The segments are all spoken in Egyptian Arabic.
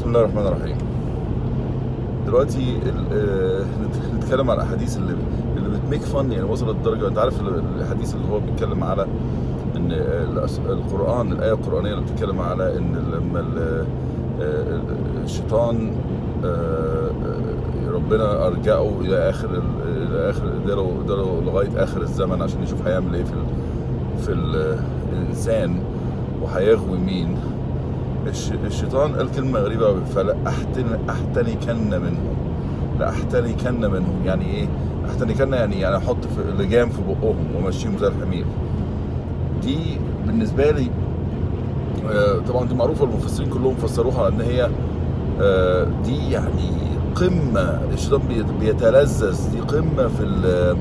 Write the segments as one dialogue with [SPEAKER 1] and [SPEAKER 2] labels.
[SPEAKER 1] بسم الله الرحمن الرحيم دلوقتي ال- آه، نت- نتكلم على الاحاديث اللي اللي بتميك فن يعني وصلت لدرجه انت عارف ال- الحديث اللي هو بيتكلم على ان آه، الأس- القران الايه القرانيه اللي بتتكلم على ان لما ال- آه، الشيطان آه، آه، ربنا ارجعه الى اخر ال- الى اخر اداله اداله لغايه اخر الزمن عشان يشوف هيعمل ايه في ال- في ال- الانسان وهيغوي مين الش... الشيطان قال كلمة غريبة أوي فلا أحتن... أحتنكن منهم لا أحتنكن منهم يعني إيه؟ أحتنكن يعني يعني أحط في لجام في بقهم وأمشيهم زي الحمير دي بالنسبة لي آه، طبعا دي معروفة المفسرين كلهم فسروها على إن هي آه، دي يعني قمة الشيطان بي- بيتلذذ دي قمة في ال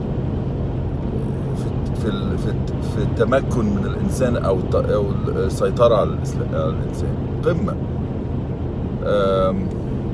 [SPEAKER 1] في في ال- في الت- في التمكن من الانسان او الت- او السيطره على الإسلا- على الانسان قمه آم،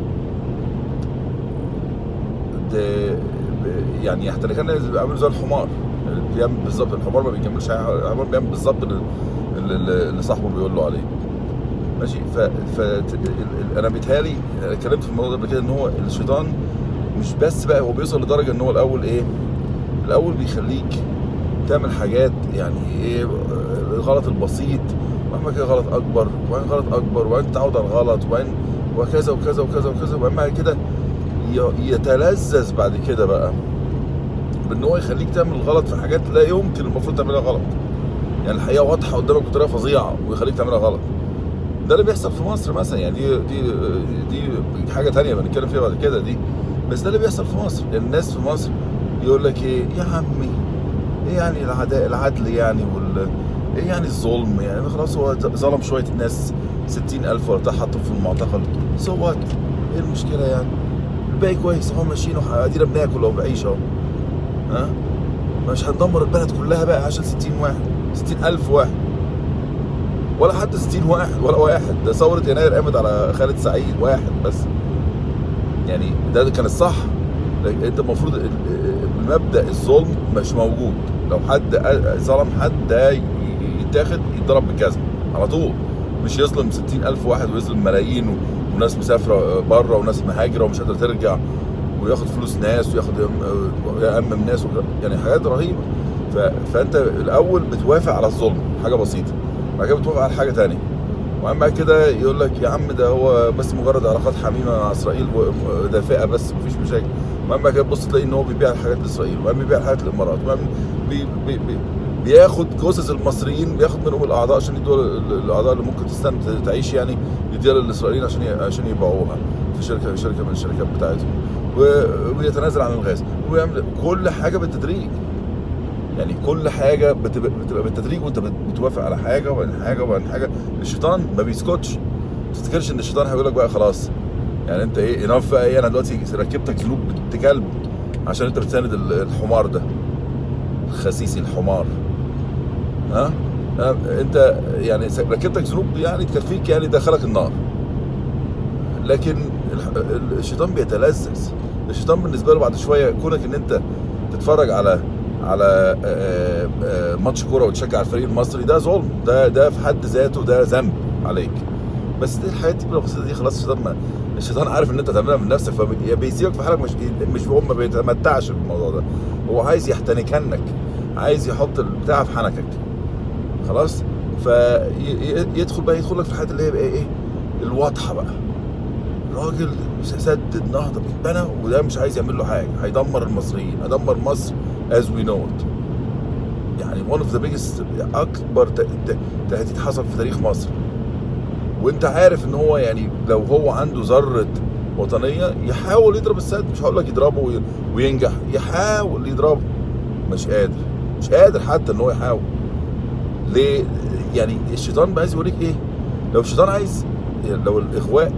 [SPEAKER 1] ده ب- يعني يحترقنا بيعملوا زي الحمار بيعمل بالظبط الحمار ما بيكملش حاجة، الحمار بيعمل بالظبط اللي, اللي اللي صاحبه بيقول له عليه ماشي ف, ف... ال- ال- انا بيتهيألي أنا اتكلمت في الموضوع ده قبل كده ان هو الشيطان مش بس بقى هو بيوصل لدرجه ان هو الاول ايه الاول بيخليك تعمل حاجات يعني ايه الغلط البسيط وبعدين كده غلط اكبر وبعدين غلط اكبر وبعدين تعود على الغلط وبعدين وكذا وكذا وكذا وكذا وبعدين بعد كده ي- يتلذذ بعد كده بقى بان هو يخليك تعمل غلط في حاجات لا يمكن المفروض تعملها غلط يعني الحقيقه واضحه قدامك بطريقه فظيعه ويخليك تعملها غلط ده اللي بيحصل في مصر مثلا يعني دي دي دي حاجه تانية بنتكلم فيها بعد كده دي بس ده اللي بيحصل في مصر الناس في مصر يقول لك ايه يا عمي ايه يعني العداء العدل يعني وال ايه يعني الظلم يعني خلاص هو ظلم شويه ناس ستين ألف ولا بتاع حطهم في المعتقل سو وات ايه المشكله يعني الباقي كويس اهو ماشيين وح- ادينا بناكل اهو بعيش اهو ها مش هندمر البلد كلها بقى عشان 60 واحد 60 ألف واحد ولا حتى 60 واحد ولا واحد ده ثورة يناير قامت على خالد سعيد واحد بس يعني ده كان الصح لكن انت المفروض ال- ال- مبدأ الظلم مش موجود لو حد ظلم حد ده ي- يتاخد يتضرب بالجزمة على طول مش يظلم 60 ألف واحد ويظلم ملايين و- وناس مسافرة بره وناس مهاجرة ومش قادرة ترجع وياخد فلوس ناس وياخد يم- يأمم ناس وك- يعني حاجات رهيبة ف... فانت الاول بتوافق على الظلم حاجة بسيطة بعد كده بتوافق على حاجة تانية وبعدين بعد كده يقول لك يا عم ده هو بس مجرد علاقات حميمه مع اسرائيل ودافئه بس مفيش مشاكل وبعدين بعد كده تبص تلاقي ان هو بيبيع الحاجات لاسرائيل وبعدين بيبيع الحاجات للامارات وبعدين بي بي بي بياخد جثث المصريين بياخد منهم الاعضاء عشان يدوا الاعضاء اللي ممكن تستنى تعيش يعني يديها للاسرائيليين عشان ي- عشان يبيعوها في شركه شركه من الشركات بتاعتهم و- ويتنازل عن الغاز ويعمل كل حاجه بالتدريج يعني كل حاجه بتبقى, بتبقى بالتدريج وانت بت- بتوافق على حاجه وبعدين حاجه وبعدين حاجه الشيطان ما بيسكتش ما تفتكرش ان الشيطان هيقول لك بقى خلاص يعني انت ايه انف بقى ايه انا دلوقتي ركبتك ذنوب بنت كلب عشان انت بتساند ال- الحمار ده الخسيسي الحمار ها ها؟ انت يعني س- ركبتك ذنوب يعني تكفيك يعني دخلك النار لكن الح- ال- الشيطان بيتلذذ الشيطان بالنسبه له بعد شويه كونك ان انت تتفرج على على آه، آه، ماتش كوره وتشجع الفريق المصري ده ظلم ده ده في حد ذاته ده ذنب عليك بس دي الحاجات دي البسيطه دي خلاص الشيطان ما الشيطان عارف ان انت تعملها من نفسك فبيسيبك في حالك مش مش هو ما بيتمتعش بالموضوع ده هو عايز يحتنكنك عايز يحط البتاع في حنكك خلاص فيدخل بقى يدخل لك في الحاجات اللي هي بقى ايه الواضحه بقى راجل سدد نهضه بيتبنى وده مش عايز يعمل له حاجه هيدمر المصريين هيدمر مصر as we know it يعني one of the biggest اكبر ت- ت- تهديد حصل في تاريخ مصر وانت عارف ان هو يعني لو هو عنده ذره وطنيه يحاول يضرب السد مش هقول لك يضربه وي- وينجح يحاول يضربه مش قادر مش قادر حتى ان هو يحاول ليه يعني الشيطان بقى عايز يوريك ايه لو الشيطان عايز لو الاغواء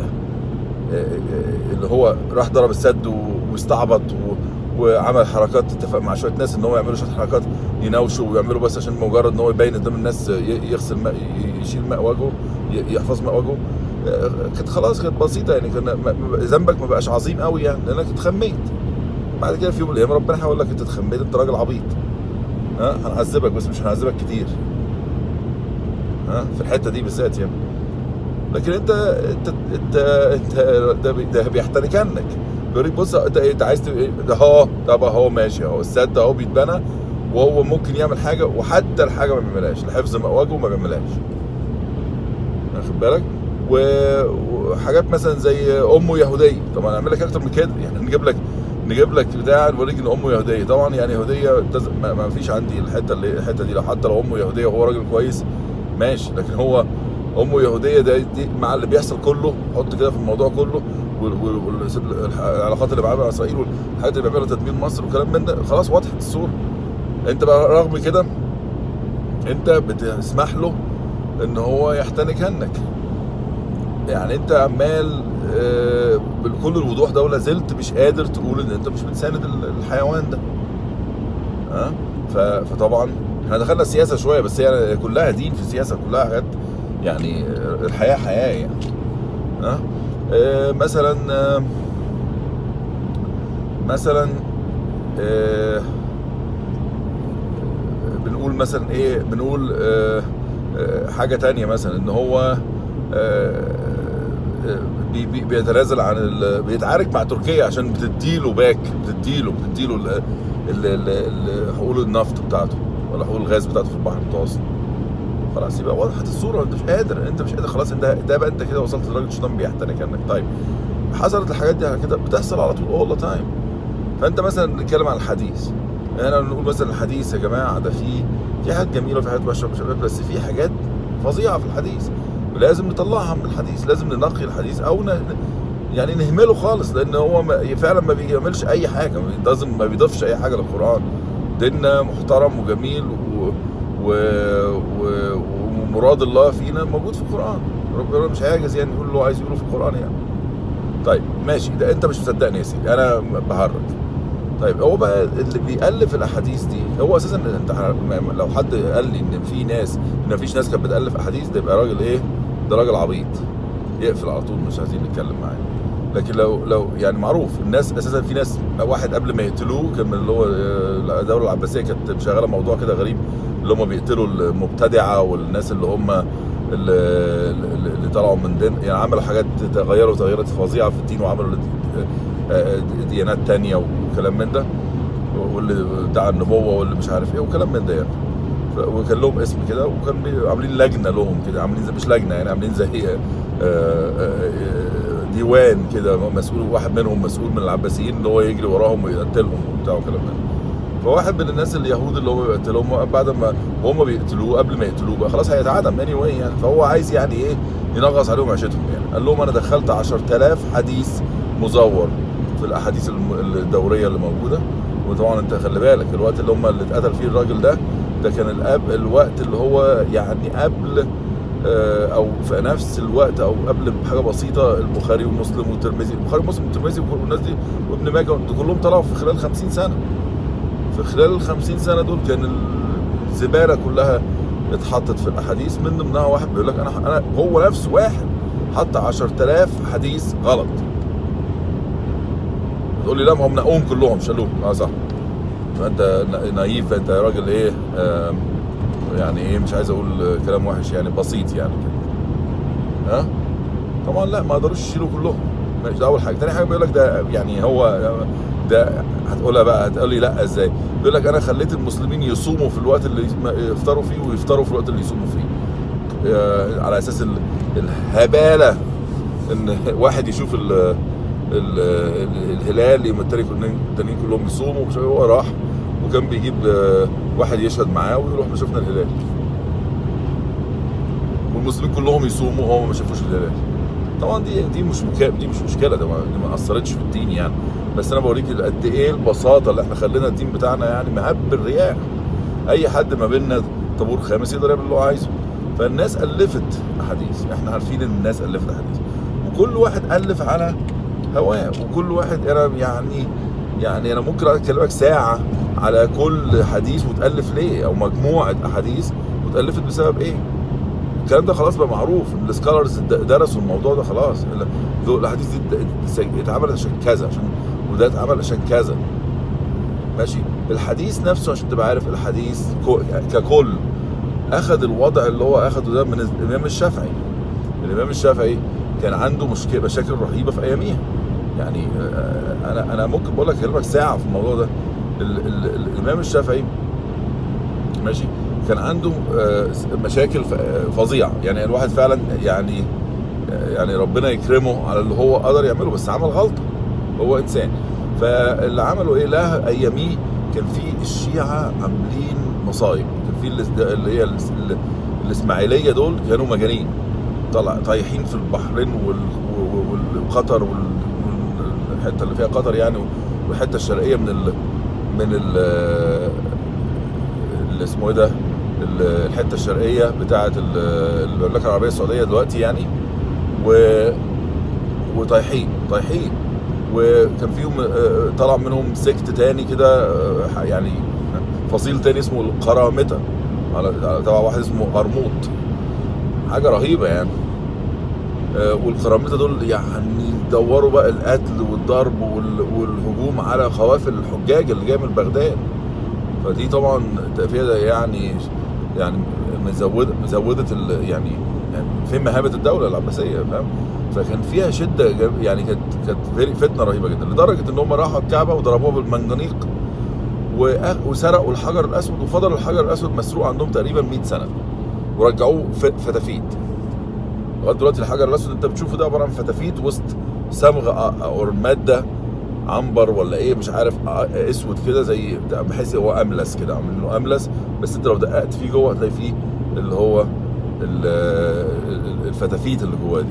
[SPEAKER 1] اللي هو راح ضرب السد و- واستعبط و... وعمل حركات اتفق مع شويه ناس ان هو يعملوا شويه حركات يناوشوا ويعملوا بس عشان مجرد ان هو يبين قدام الناس ي- يغسل ماء ي- يشيل ماء وجهه ي- يحفظ ماء وجهه آه، كانت خلاص كانت بسيطه يعني كان ما- ما- ذنبك ما بقاش عظيم قوي يعني لانك اتخميت بعد كده في يوم من الايام ربنا هيقول لك انت اتخميت انت راجل عبيط ها هنعذبك بس مش هنعذبك كتير ها في الحته دي بالذات يعني لكن انت انت انت انت ده, بي- ده بيحتركنك بيوريك بص انت ايه انت عايز ت- ده اهو طب اهو ماشي اهو السد اهو بيتبنى وهو ممكن يعمل حاجه وحتى الحاجه ما بيعملهاش لحفظ مواجهه ما بيعملهاش واخد بالك و- وحاجات مثلا زي امه يهوديه طبعا اعمل لك اكتر من كده يعني نجيب لك نجيب لك بتاع نوريك ان امه يهوديه طبعا يعني يهوديه تز- ما ما فيش عندي الحته اللي الحته دي لو حتى لو امه يهوديه وهو راجل كويس ماشي لكن هو امه يهوديه ده دي مع اللي بيحصل كله حط كده في الموضوع كله والعلاقات اللي معاه مع اسرائيل والحاجات اللي بيعملها تدمير مصر وكلام من ده خلاص وضحت الصوره انت بقى رغم كده انت بتسمح له ان هو يحتنك هنك يعني انت عمال آه، بكل الوضوح ده ولا زلت مش قادر تقول ان انت مش بتساند ال- الحيوان ده ها ف- فطبعا احنا دخلنا السياسه شويه بس هي كلها دين في السياسه كلها حاجات يعني آه، الحياه حياه يعني ها آه، مثلا آه، مثلا آه، بنقول مثلا ايه بنقول آه، آه، حاجه تانية مثلا ان هو آه، آه، بي- بي- بيتنازل عن ال- بيتعارك مع تركيا عشان بتديله باك بتديله بتديله ال- ال- ال- ال- حقول النفط بتاعته ولا حقول الغاز بتاعته في البحر المتوسط خلاص يبقى وضحت الصوره انت مش قادر انت مش قادر خلاص انت ده بقى انت كده وصلت لدرجه الشيطان بيحتنك عنك طيب حصلت الحاجات دي على كده بتحصل على طول اول تايم فانت مثلا نتكلم عن الحديث احنا نقول مثلا الحديث يا جماعه ده فيه في حاجات جميله وفي حاجات وحشه ومش بس في حاجات فظيعه في الحديث لازم نطلعها من الحديث لازم ننقي الحديث او ن... يعني نهمله خالص لان هو ما... فعلا ما بيعملش اي حاجه ما بيضاف ما بيضيفش اي حاجه للقران ديننا محترم وجميل و... و... و... ومراد الله فينا موجود في القران ربنا مش هيعجز يعني يقول اللي هو عايز يقوله في القران يعني طيب ماشي ده انت مش مصدقني يا سيدي انا بهرج طيب هو بقى اللي بيألف الاحاديث دي هو اساسا انت لو حد قال لي ان في ناس ان مفيش ناس كانت بتألف احاديث ده يبقى راجل ايه؟ ده راجل عبيط يقفل على طول مش عايزين نتكلم معاه لكن لو لو يعني معروف الناس اساسا في ناس واحد قبل ما يقتلوه كان من اللي هو آه، الدوله العباسيه كانت مشغله موضوع كده غريب اللي هم بيقتلوا المبتدعه والناس اللي هم اللي, اللي طلعوا من دين يعني عملوا حاجات تغيروا تغيرات فظيعه في الدين وعملوا آه، ديانات تانية وكلام من ده واللي ادعى النبوه واللي مش عارف ايه وكلام من ده يعني ف- وكان لهم اسم كده وكان بي- عاملين لجنه لهم كده عاملين زي مش لجنه يعني عاملين زي آه، آه، آه، ديوان كده مسؤول واحد منهم مسؤول من العباسيين ان هو يجري وراهم ويقتلهم وبتاع وكلام من ده فواحد من الناس اليهود اللي هو بيقتلهم بعد ما وهم بيقتلوه قبل ما يقتلوه بقى خلاص هيتعدم اني anyway يعني فهو عايز يعني ايه ينغص عليهم عيشتهم يعني قال لهم انا دخلت 10000 حديث مزور في الاحاديث الم- الدوريه اللي موجوده وطبعا انت خلي بالك الوقت اللي هم اللي اتقتل فيه الراجل ده ده كان الأب الوقت اللي هو يعني قبل آه، او في نفس الوقت او قبل بحاجه بسيطه البخاري ومسلم والترمذي البخاري ومسلم والترمذي والناس دي وابن ماجه دول كلهم طلعوا في خلال 50 سنه في خلال ال 50 سنه دول كان الزباله كلها اتحطت في الاحاديث من ضمنها واحد بيقول لك انا انا هو نفسه واحد حط 10000 حديث غلط تقول لي لا ما هم نقوهم كلهم شالوهم اه صح فانت نا- نايف انت يا راجل ايه آم، يعني ايه مش عايز اقول كلام وحش يعني بسيط يعني كده ها طبعا لا ما قدروش يشيلوا كلهم ماشي ده اول حاجه تاني حاجه بيقول لك ده يعني هو ده هتقولها بقى هتقول لي لا ازاي بيقول لك انا خليت المسلمين يصوموا في الوقت اللي يفطروا فيه ويفطروا في الوقت اللي يصوموا فيه آه، على اساس ال- الهباله ان واحد يشوف ال ال الهلال يوم التاني كلهم التانيين كلهم يصوموا ومش عارف إيه، هو راح وكان بيجيب آه، واحد يشهد معاه ويروح ما شفنا الهلال والمسلمين كلهم يصوموا وهو ما شافوش الهلال طبعا دي دي مش مكا... دي مش مشكله ده ما, دي ما اثرتش في الدين يعني بس انا بوريك قد ايه البساطه اللي احنا خلينا الدين بتاعنا يعني مهب الرياح اي حد ما بيننا طابور خامس يقدر يعمل اللي هو عايزه فالناس الفت احاديث احنا عارفين ان الناس الفت احاديث وكل واحد الف على هواه وكل واحد انا يعني يعني انا ممكن اكلمك ساعه على كل حديث متالف ليه او مجموعه احاديث متالفت بسبب ايه الكلام ده خلاص بقى معروف السكالرز درسوا الموضوع ده خلاص دول الاحاديث دي ات- اتعملت عشان كذا عشان وده اتعمل عشان كذا ماشي الحديث نفسه عشان تبقى عارف الحديث كو- ككل اخذ الوضع اللي هو اخذه ده من الامام الشافعي الامام الشافعي كان عنده مشكله مشاكل رهيبه في اياميها يعني آه، انا انا ممكن بقول لك اكلمك ساعه في الموضوع ده ال ال ال الامام الشافعي ماشي كان عنده آه، مشاكل ف- آه، فظيعه يعني الواحد فعلا يعني آه، يعني ربنا يكرمه على اللي هو قدر يعمله بس عمل غلطه هو انسان فاللي عملوا ايه لا اياميه كان في الشيعه عاملين مصايب كان في الاس- اللي هي الاس- ال- الاسماعيليه دول كانوا مجانين طلع طايحين في البحرين وال- وال- وقطر وال- والحته اللي فيها قطر يعني والحته الشرقيه من ال من ال اللي اسمه ايه ده ال- الحته الشرقيه بتاعه ال- المملكه العربيه السعوديه دلوقتي يعني و وطايحين طايحين وكان فيهم آه، طلع منهم سكت تاني كده آه، يعني فصيل تاني اسمه القرامطه على على- تبع واحد اسمه قرموط حاجه رهيبه يعني آه، والقرامطه دول يعني دوروا بقى القتل والضرب وال- والهجوم على خوافل الحجاج اللي جايه من بغداد فدي طبعا فيها يعني يعني مزوده مزوده ال- يعني يعني فين مهابه الدوله العباسيه فاهم فكان فيها شده جاب- يعني كانت كانت فيري- فتنه رهيبه جدا لدرجه ان هم راحوا الكعبه وضربوها بالمنجنيق وأخ- وسرقوا الحجر الاسود وفضل الحجر الاسود مسروق عندهم تقريبا 100 سنه ورجعوه ف- فتافيت لغايه دلوقتي الحجر الاسود انت بتشوفه ده عباره عن فتافيت وسط صمغ أ- او ماده عنبر ولا ايه مش عارف أ- اسود كده زي بتاع- بحيث هو املس كده عاملين له املس بس انت لو دققت فيه جوه هتلاقي فيه اللي هو ال- ال- الفتافيت اللي جواه دي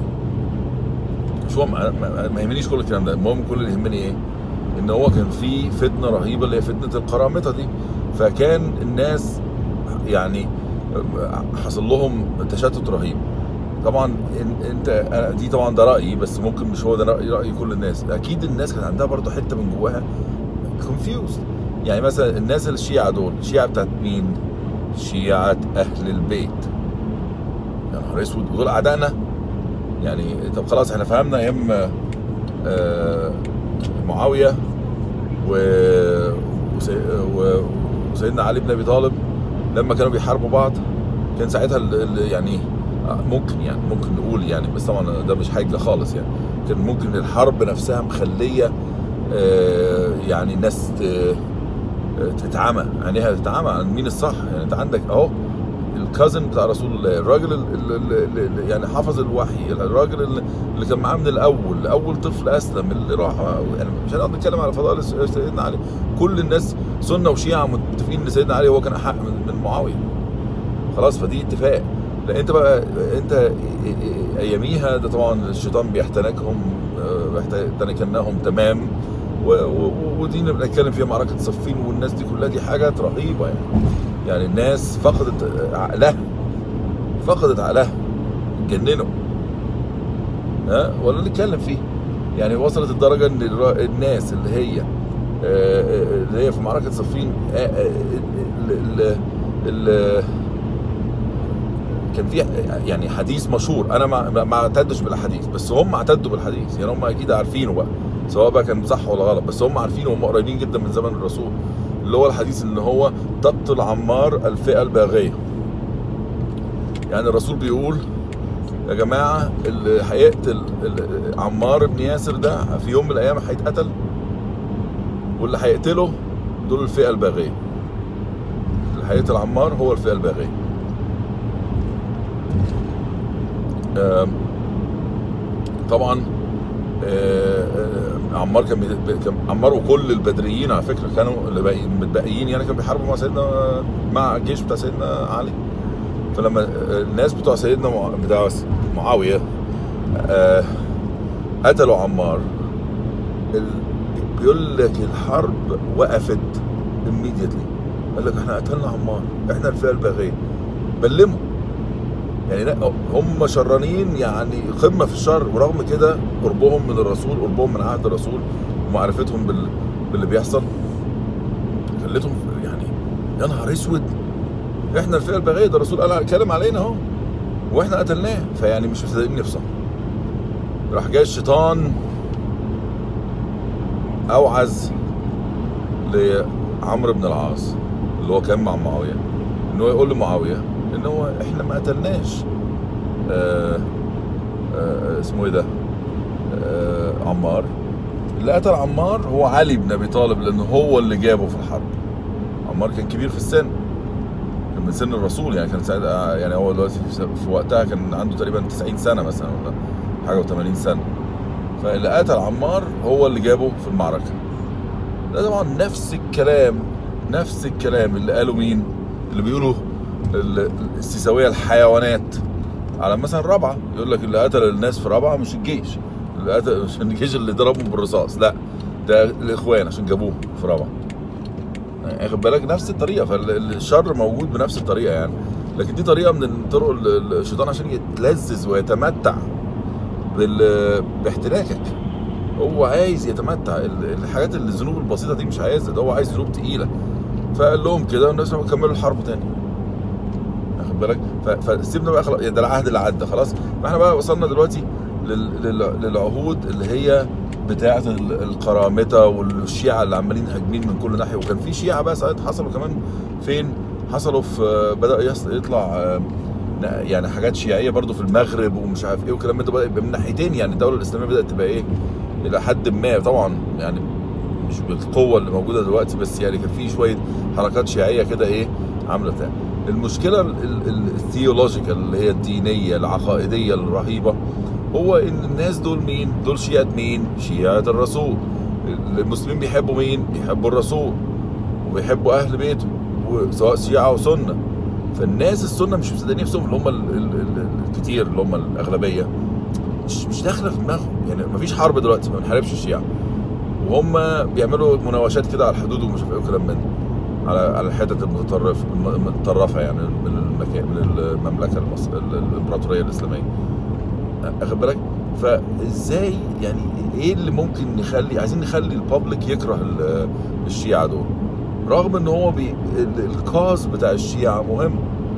[SPEAKER 1] مش هو ما ما- ما يهمنيش كل الكلام ده المهم كل اللي يهمني ايه ان هو كان في فتنه رهيبه اللي هي فتنه القرامطه دي فكان الناس يعني حصل لهم تشتت رهيب طبعا إن- انت أنا- دي طبعا ده رايي بس ممكن مش هو ده راي راي كل الناس اكيد الناس كان عندها برضه حته من جواها كونفيوز يعني مثلا الناس الشيعة دول الشيعة بتاعت مين شيعة اهل البيت يا نهار اسود ودول اعدائنا يعني طب خلاص احنا فهمنا ايام آه، معاويه و... وسي... و... وسيدنا علي بن ابي طالب لما كانوا بيحاربوا بعض كان ساعتها ال... ال... يعني آه، ممكن يعني ممكن نقول يعني بس طبعا ده مش حاجه خالص يعني كان ممكن الحرب نفسها مخليه آه، يعني الناس ت- تتعمى عينيها تتعمى عن مين الصح يعني انت عندك اهو الكازن بتاع رسول الله الراجل اللي يعني حفظ الوحي الراجل اللي اللي كان معاه من الاول اول طفل اسلم اللي راح يعني مش هنقعد نتكلم على فضائل سيدنا علي كل الناس سنه وشيعه متفقين ان سيدنا علي هو كان احق من, من معاويه خلاص فدي اتفاق لا انت بقى انت اياميها ده طبعا الشيطان بيحتنكهم آه، بيحتنكنهم تمام و- و- ودي اللي بنتكلم فيها معركه صفين والناس دي كلها دي حاجات رهيبه يعني يعني الناس فقدت عقلها فقدت عقلها اتجننوا ها ولا نتكلم فيه يعني وصلت الدرجه ان الر- الناس اللي هي آه، آه، اللي هي في معركه صفين آه، آه، ال- ال- ال- كان في يعني حديث مشهور انا ما ما اعتدش بالاحاديث بس هم اعتدوا بالحديث يعني هم اكيد عارفينه بقى سواء بقى كان صح ولا غلط بس هم عارفينه وهم قريبين جدا من زمن الرسول اللي هو الحديث ان هو تقتل عمار الفئه الباغيه يعني الرسول بيقول يا جماعه اللي هيقتل ال- عمار بن ياسر ده في يوم من الايام هيتقتل واللي هيقتله دول الفئه الباغيه اللي هيقتل عمار هو الفئه الباغيه آم، طبعا آه، آه، عمار كان بي- كان عمار وكل البدريين على فكره كانوا اللي باقي- متبقيين يعني كانوا بيحاربوا مع سيدنا مع الجيش بتاع سيدنا علي فلما آه، الناس بتوع سيدنا مع- بتاع معاويه آه، قتلوا عمار ال- بيقول لك الحرب وقفت immediately قال لك احنا قتلنا عمار احنا الفئه الباغيه بلموا يعني لا هم شرانين يعني قمه في الشر ورغم كده قربهم من الرسول قربهم من عهد الرسول ومعرفتهم بال... باللي بيحصل خلتهم يعني يا نهار اسود احنا الفئه الباغيه ده الرسول قال اتكلم علينا اهو واحنا قتلناه فيعني مش مصدقين نفسهم راح جاي الشيطان اوعز لعمرو بن العاص اللي هو كان مع معاويه ان هو يقول لمعاويه ان هو احنا ما قتلناش آه آه، اسمه ايه ده آه، عمار اللي قتل عمار هو علي بن ابي طالب لانه هو اللي جابه في الحرب عمار كان كبير في السن كان من سن الرسول يعني كان ساعتها يعني هو دلوقتي في في وقتها كان عنده تقريبا 90 سنه مثلا ولا حاجه و80 سنه فاللي قتل عمار هو اللي جابه في المعركه ده طبعا نفس الكلام نفس الكلام اللي قاله مين اللي بيقولوا ال- السيساويه الحيوانات على مثلا رابعه يقول لك اللي قتل الناس في رابعه مش الجيش اللي قتل مش الجيش اللي ضربهم بالرصاص لا ده الاخوان عشان جابوه في رابعه يعني واخد بالك نفس الطريقه فالشر موجود بنفس الطريقه يعني لكن دي طريقه من طرق ال- الشيطان عشان يتلذذ ويتمتع بال... باحتلاكك هو عايز يتمتع ال- الحاجات اللي الذنوب البسيطه دي مش عايزها ده هو عايز ذنوب تقيله فقال لهم كده والناس راحوا كملوا الحرب تاني واخد بالك ف- فسيبنا بقى خلاص يعني ده العهد اللي عدى خلاص فاحنا بقى وصلنا دلوقتي لل... لل... للعهود اللي هي بتاعه ال- القرامطه والشيعه اللي عمالين هاجمين من كل ناحيه وكان في شيعه بقى ساعتها حصلوا كمان فين حصلوا في بدا يص- يطلع آه، يعني حاجات شيعيه برضو في المغرب ومش عارف ايه والكلام ده بدا يبقى من ناحيتين يعني الدوله الاسلاميه بدات تبقى ايه الى حد ما طبعا يعني مش بالقوه اللي موجوده دلوقتي بس يعني كان في شويه حركات شيعيه كده ايه عامله بتاع المشكله ال- ال- الثيولوجيكال اللي هي الدينيه العقائديه الرهيبه هو ان الناس دول مين؟ دول شيعه مين؟ شيعه الرسول المسلمين بيحبوا مين؟ بيحبوا الرسول وبيحبوا اهل بيته سواء شيعه او سنه فالناس السنه مش مصدقين نفسهم اللي هم ال- ال- ال- الكتير اللي هم الاغلبيه مش مش داخله في دماغهم يعني مفيش حرب دلوقتي ما بنحاربش الشيعه وهم بيعملوا مناوشات كده على الحدود ومش عارف ايه وكلام من ده. على على الحتت المتطرفه المتطرفه يعني من المكان من المملكه المصر الامبراطوريه الاسلاميه اخد بالك فازاي يعني ايه اللي ممكن نخلي عايزين نخلي البابليك يكره ال- الشيعه دول رغم ان هو بي ال- الكاز بتاع الشيعه مهم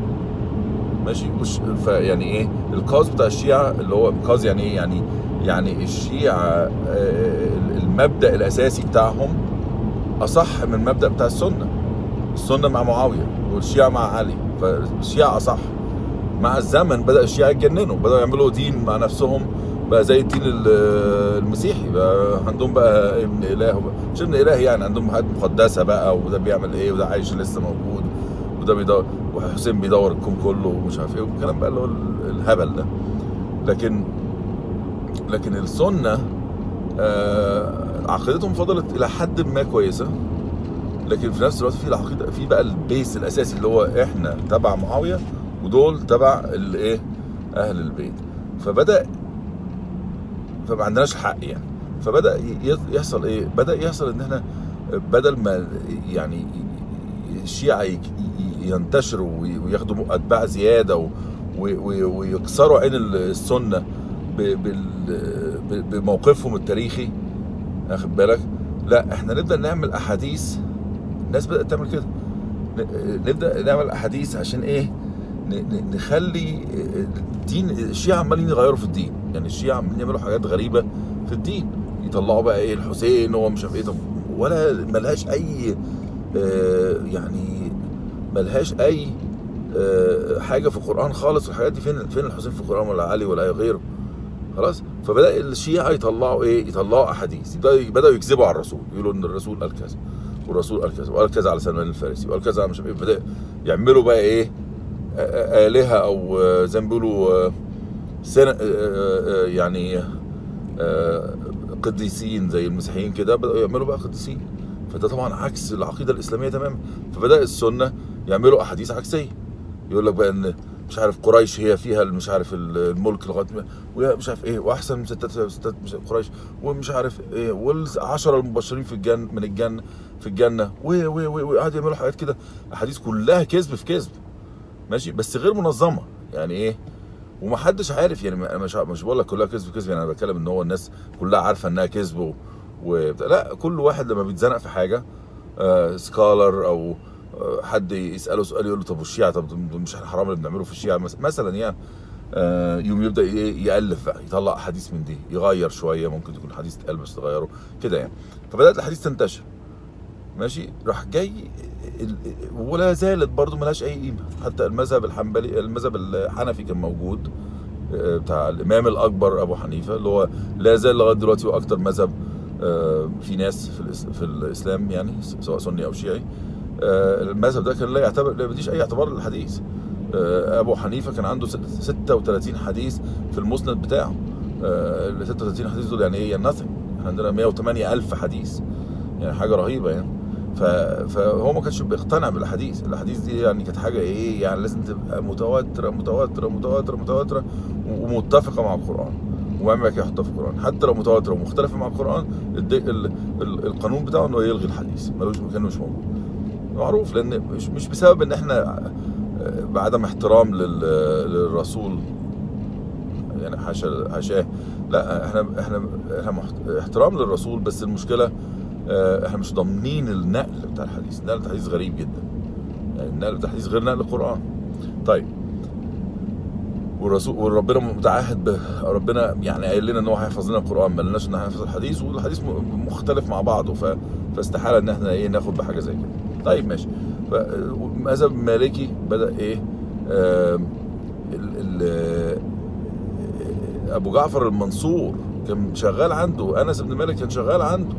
[SPEAKER 1] ماشي مش فيعني ايه الكاز بتاع الشيعه اللي هو كاز يعني ايه يعني يعني الشيعه آه، المبدا الاساسي بتاعهم اصح من المبدا بتاع السنه السنه مع معاويه والشيعه مع علي فالشيعه اصح مع الزمن بدا الشيعه يتجننوا بداوا يعملوا دين مع نفسهم بقى زي الدين ال- المسيحي بقى عندهم بقى ابن اله مش ابن اله يعني عندهم حاجات مقدسه بقى وده بيعمل ايه وده عايش لسه موجود وده بيدور وحسين بيدور الكون كله ومش عارف ايه والكلام بقى اللي هو ال- الهبل ده لكن لكن السنه آه عقيدتهم فضلت الى حد ما كويسه لكن في نفس الوقت في العقيده في بقى البيس الاساسي اللي هو احنا تبع معاويه ودول تبع الايه اهل البيت فبدا فما عندناش حق يعني فبدا ي- يحصل ايه بدا يحصل ان احنا بدل ما يعني الشيعة ي- ي- ينتشروا وي- وياخدوا اتباع زياده و- و- و- ويكسروا عين السنه ب- بال- ب- بموقفهم التاريخي واخد بالك لا احنا نبدا نعمل احاديث الناس بدات تعمل كده ن- نبدا نعمل احاديث عشان ايه ن- ن- نخلي الدين الشيعة عمالين يغيروا في الدين يعني الشيعة عمالين يعملوا حاجات غريبة في الدين يطلعوا بقى ايه الحسين هو مش عارف ايه طب ولا ملهاش اي آه، يعني ملهاش اي آه، حاجة في القرآن خالص الحاجات دي فين فين الحسين في القرآن ولا علي ولا أي غيره خلاص فبدأ الشيعة يطلعوا ايه يطلعوا احاديث بدأوا بدأوا يكذبوا على الرسول يقولوا ان الرسول قال كذا والرسول قال كذا وقال كذا على سلمان الفارسي وقال كذا على مش عارف ايه بدأ يعملوا بقى ايه آلهة أو آه، زي ما بيقولوا آه، سنة آه، آه، يعني آه، قديسين زي المسيحيين كده بدأوا يعملوا بقى قديسين فده طبعا عكس العقيدة الإسلامية تماما فبدأ السنة يعملوا أحاديث عكسية يقول لك بقى إن مش عارف قريش هي فيها مش عارف الملك لغايه ما- وهي مش عارف ايه واحسن من ستات ستات مش قريش ومش عارف ايه والعشره المبشرين في الجنه من الجنه في الجنه و و و وقعدوا يعملوا حاجات كده احاديث كلها كذب في كذب ماشي بس غير منظمه يعني ايه ومحدش عارف يعني ما- مش مش بقول لك كلها كذب كذب يعني انا بتكلم ان هو الناس كلها عارفه انها كذب و- وبتاع. لا كل واحد لما بيتزنق في حاجه آه سكالر او آه حد يساله سؤال يقول له طب والشيعه طب ده مش الحرام اللي بنعمله في الشيعه مس- مثلا يعني آه يوم يبدا ي- يالف بقى يطلع احاديث من دي يغير شويه ممكن تكون حديث اتقال بس تغيره كده يعني فبدات الاحاديث تنتشر ماشي راح جاي ال- ولا زالت برضو ملهاش اي قيمه حتى المذهب الحنبلي المذهب الحنفي كان موجود آه، بتاع الامام الاكبر ابو حنيفه اللي هو لا زال لغايه دلوقتي هو اكتر مذهب آه، في ناس في, الإس- في الاسلام يعني سواء سني او شيعي آه، المذهب ده كان لا يعتبر لا يديش اي اعتبار للحديث آه، ابو حنيفه كان عنده ست- 36 حديث في المسند بتاعه آه، ال 36 حديث دول يعني ايه يعني nothing احنا عندنا 108 الف حديث يعني حاجه رهيبه يعني ف... فهو ما كانش بيقتنع بالاحاديث الاحاديث دي يعني كانت حاجه ايه يعني لازم تبقى متواتره متواتره متواتره متواتره ومتفقه مع القران وما كده يحطها في القران حتى لو متواتره ومختلفه مع القران الد... ال... ال... القانون بتاعه انه يلغي الحديث ملوش كانه مش موجود معروف لان مش مش بسبب ان احنا آه، بعدم احترام لل... للرسول يعني حاشا حاشاه لا احنا احنا احنا محت- احترام للرسول بس المشكله آه، احنا مش ضامنين النقل بتاع الحديث النقل بتاع الحديث غريب جدا يعني النقل بتاع الحديث غير نقل القران طيب والرسول وربنا متعهد ب ربنا يعني قايل لنا ان هو هيحفظ لنا القران ما لناش ان احنا نحفظ الحديث والحديث م- مختلف مع بعضه ف... فاستحاله ان احنا ايه ناخد بحاجه زي كده طيب ماشي فالمذهب المالكي بدا ايه آه ال... ال... ابو جعفر المنصور كان شغال عنده انس بن مالك كان شغال عنده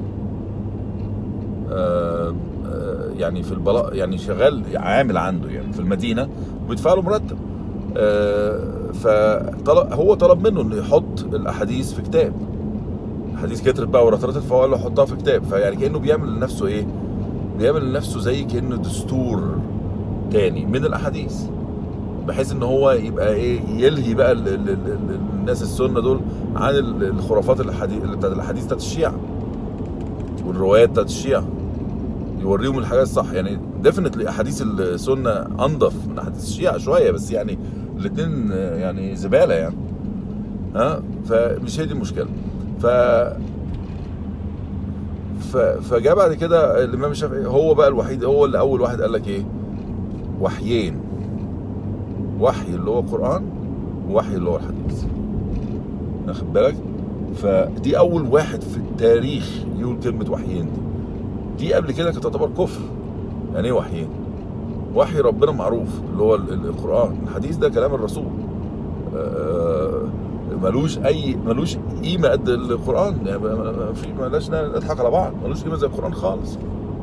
[SPEAKER 1] آه، آه، يعني في البلاء يعني شغال عامل عنده يعني في المدينه وبيدفع له مرتب فطلب هو طلب منه انه يحط الاحاديث في كتاب احاديث كترت بقى ورطرطت فهو قال له حطها في كتاب فيعني كانه بيعمل لنفسه ايه؟ بيعمل لنفسه زي كانه دستور تاني من الاحاديث بحيث ان هو يبقى ايه يلهي بقى ال ال ال ال الناس السنه دول عن ال- الخرافات الحديث بتاعت الاحاديث بتاعت الشيعه والروايات بتاعت الشيعه يوريهم الحاجات الصح يعني ديفنتلي احاديث السنه انضف من احاديث الشيعه شويه بس يعني الاثنين يعني زباله يعني ها فمش هي دي المشكله ف ف فجاء بعد كده الامام الشافعي هو بقى الوحيد هو اللي اول واحد قال لك ايه وحيين وحي اللي هو القران ووحي اللي هو الحديث واخد بالك فدي اول واحد في التاريخ يقول كلمه وحيين دي دي قبل كده كانت تعتبر كفر يعني ايه وحيين وحي ربنا معروف اللي هو ال- ال- القران الحديث ده كلام الرسول آه، ملوش اي ملوش قيمه قد القران يعني ما- ما- ما في ملاش نضحك على بعض ملوش قيمه زي القران خالص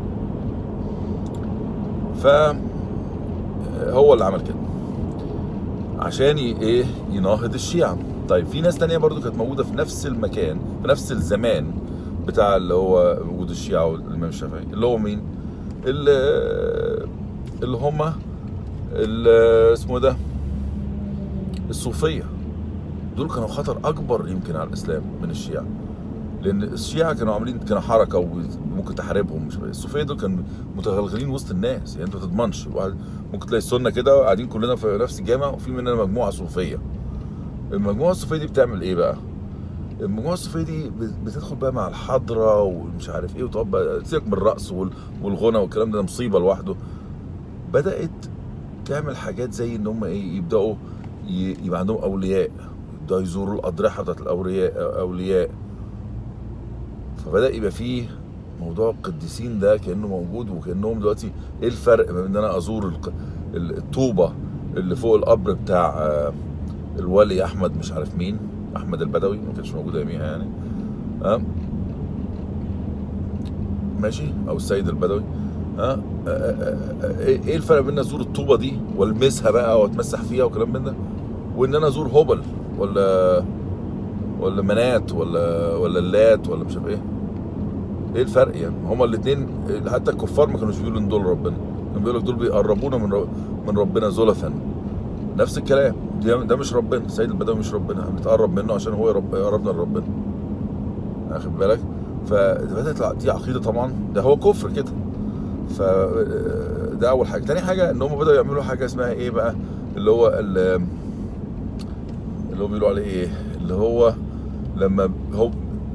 [SPEAKER 1] ف هو اللي عمل كده عشان ي- ايه يناهض الشيعة طيب في ناس تانية برضو كانت موجودة في نفس المكان في نفس الزمان بتاع اللي هو وجود الشيعة والإمام الشافعي اللي هو مين اللي, اللي هما اللي اسمه ده الصوفية دول كانوا خطر أكبر يمكن على الإسلام من الشيعة لأن الشيعة كانوا عاملين كانوا حركة وممكن تحاربهم مش الصوفية دول كانوا متغلغلين وسط الناس يعني أنت ما تضمنش واحد ممكن تلاقي السنة كده قاعدين كلنا في نفس الجامع وفي مننا مجموعة صوفية المجموعة الصوفية دي بتعمل إيه بقى؟ المجموعة الصوفية دي بت- بتدخل بقى مع الحضرة ومش عارف إيه وتقعد بقى تسيبك من الرقص وال- والغنى والكلام ده, ده مصيبة لوحده بدأت تعمل حاجات زي إن هم إيه يبدأوا ي- يبقى عندهم أولياء يبدأوا يزوروا الأضرحة بتاعت الأولياء أولياء فبدأ يبقى فيه موضوع القديسين ده كأنه موجود وكأنهم دلوقتي إيه الفرق ما بين إن أنا أزور الق- ال- الطوبة اللي فوق القبر بتاع آه، الولي أحمد مش عارف مين أحمد البدوي ما كانش موجود أياميها يعني ها ماشي أو السيد البدوي ها آه، آه، آه، ايه إيه الفرق بين إن ازور الطوبه دي والمسها بقى واتمسح فيها وكلام من ده وان انا ازور هبل ولا ولا منات ولا ولا اللات ولا مش عارف ايه ايه الفرق يعني هما الاثنين حتى الكفار ما كانوش بيقولوا ان دول ربنا كانوا بيقولوا لك دول بيقربونا من رب من ربنا زلفا نفس الكلام ده, ده مش ربنا السيد البدوي مش ربنا احنا بنتقرب منه عشان هو يرب- يقربنا لربنا واخد بالك فبدات دي عقيده طبعا ده هو كفر كده ف ده اول حاجه تاني حاجه ان هم بداوا يعملوا حاجه اسمها ايه بقى اللي هو ال- اللي هو بيقولوا عليه ايه اللي هو لما هو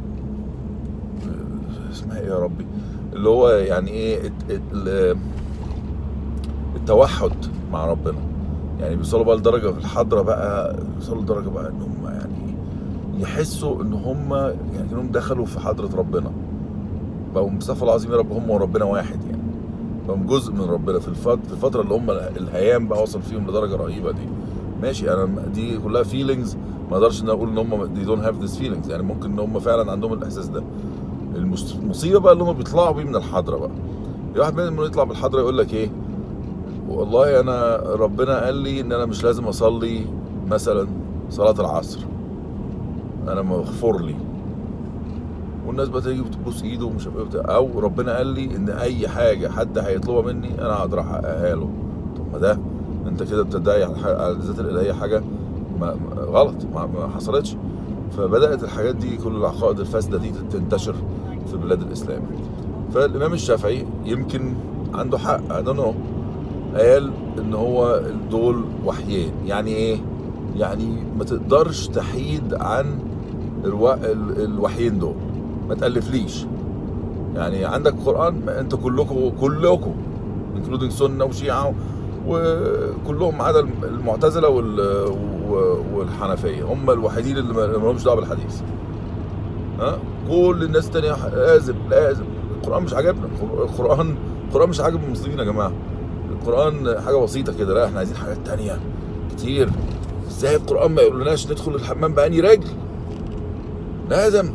[SPEAKER 1] اسمها ايه يا ربي اللي هو يعني ايه الت- الت- ال- التوحد مع ربنا يعني بيوصلوا بقى لدرجه في الحضره بقى بيوصلوا لدرجه بقى ان هم يعني يحسوا ان هم يعني كانهم دخلوا في حضره ربنا بقوا مصطفى العظيم يا رب هم وربنا واحد يعني بقوا جزء من ربنا في الفتره في الفتره اللي هم الهيام بقى وصل فيهم لدرجه رهيبه دي ماشي انا دي كلها فيلينجز ما اقدرش ان اقول ان هم دي دونت هاف ذيس فيلينجز يعني ممكن ان هم فعلا عندهم الاحساس ده المس- المصيبه بقى اللي هم بيطلعوا بيه من الحضره بقى في واحد منهم يطلع بالحضره يقول لك ايه والله انا ربنا قال لي ان انا مش لازم اصلي مثلا صلاه العصر انا مغفور لي والناس بقى تيجي بتبوس ايده ومش عارف ايه وبتاع. او ربنا قال لي ان اي حاجه حد هيطلبها مني انا هقدر احققها له طب ما ده انت كده بتدعي على الح- على الذات الالهيه حاجه ما ما- غلط ما, ما حصلتش فبدات الحاجات دي كل العقائد الفاسده دي تنتشر في بلاد الاسلام فالامام الشافعي يمكن عنده حق I don't know قال ان هو دول وحيين يعني ايه يعني ما تقدرش تحيد عن الو... ال- الوحيين دول ما تألفليش يعني عندك قرآن ما انت كلكم كلكم انكلودنج سنة وشيعة وكلهم ما عدا المعتزلة وال... و- والحنفية هم الوحيدين اللي ما ما لهمش دعوة بالحديث ها كل الناس التانية لازم لازم القرآن مش عاجبنا القرآن القرآن مش عاجب المسلمين يا جماعة القرآن حاجة بسيطة كده لا احنا عايزين حاجات تانية كتير ازاي القرآن ما يقولناش ندخل الحمام بأني رجل لازم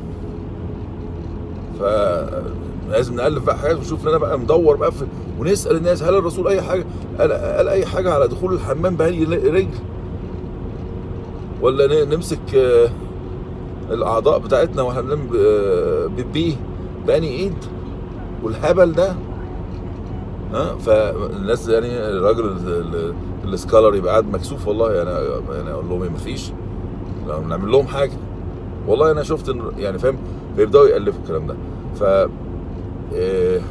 [SPEAKER 1] ف لازم نألف بقى حاجات ونشوف لنا بقى ندور بقى في ونسأل الناس هل الرسول أي حاجة قال, قال أي حاجة على دخول الحمام بأني رجل ولا ن- نمسك آه، الأعضاء بتاعتنا واحنا بنعمل ب- ببيه بأني إيد والهبل ده ها فالناس يعني الراجل ال- ال- السكالر يبقى قاعد مكسوف والله انا انا اقول لهم إيه مفيش لا، نعمل لهم حاجه والله انا شفت إن يعني فاهم فيبداوا يالفوا الكلام ده ف إيه،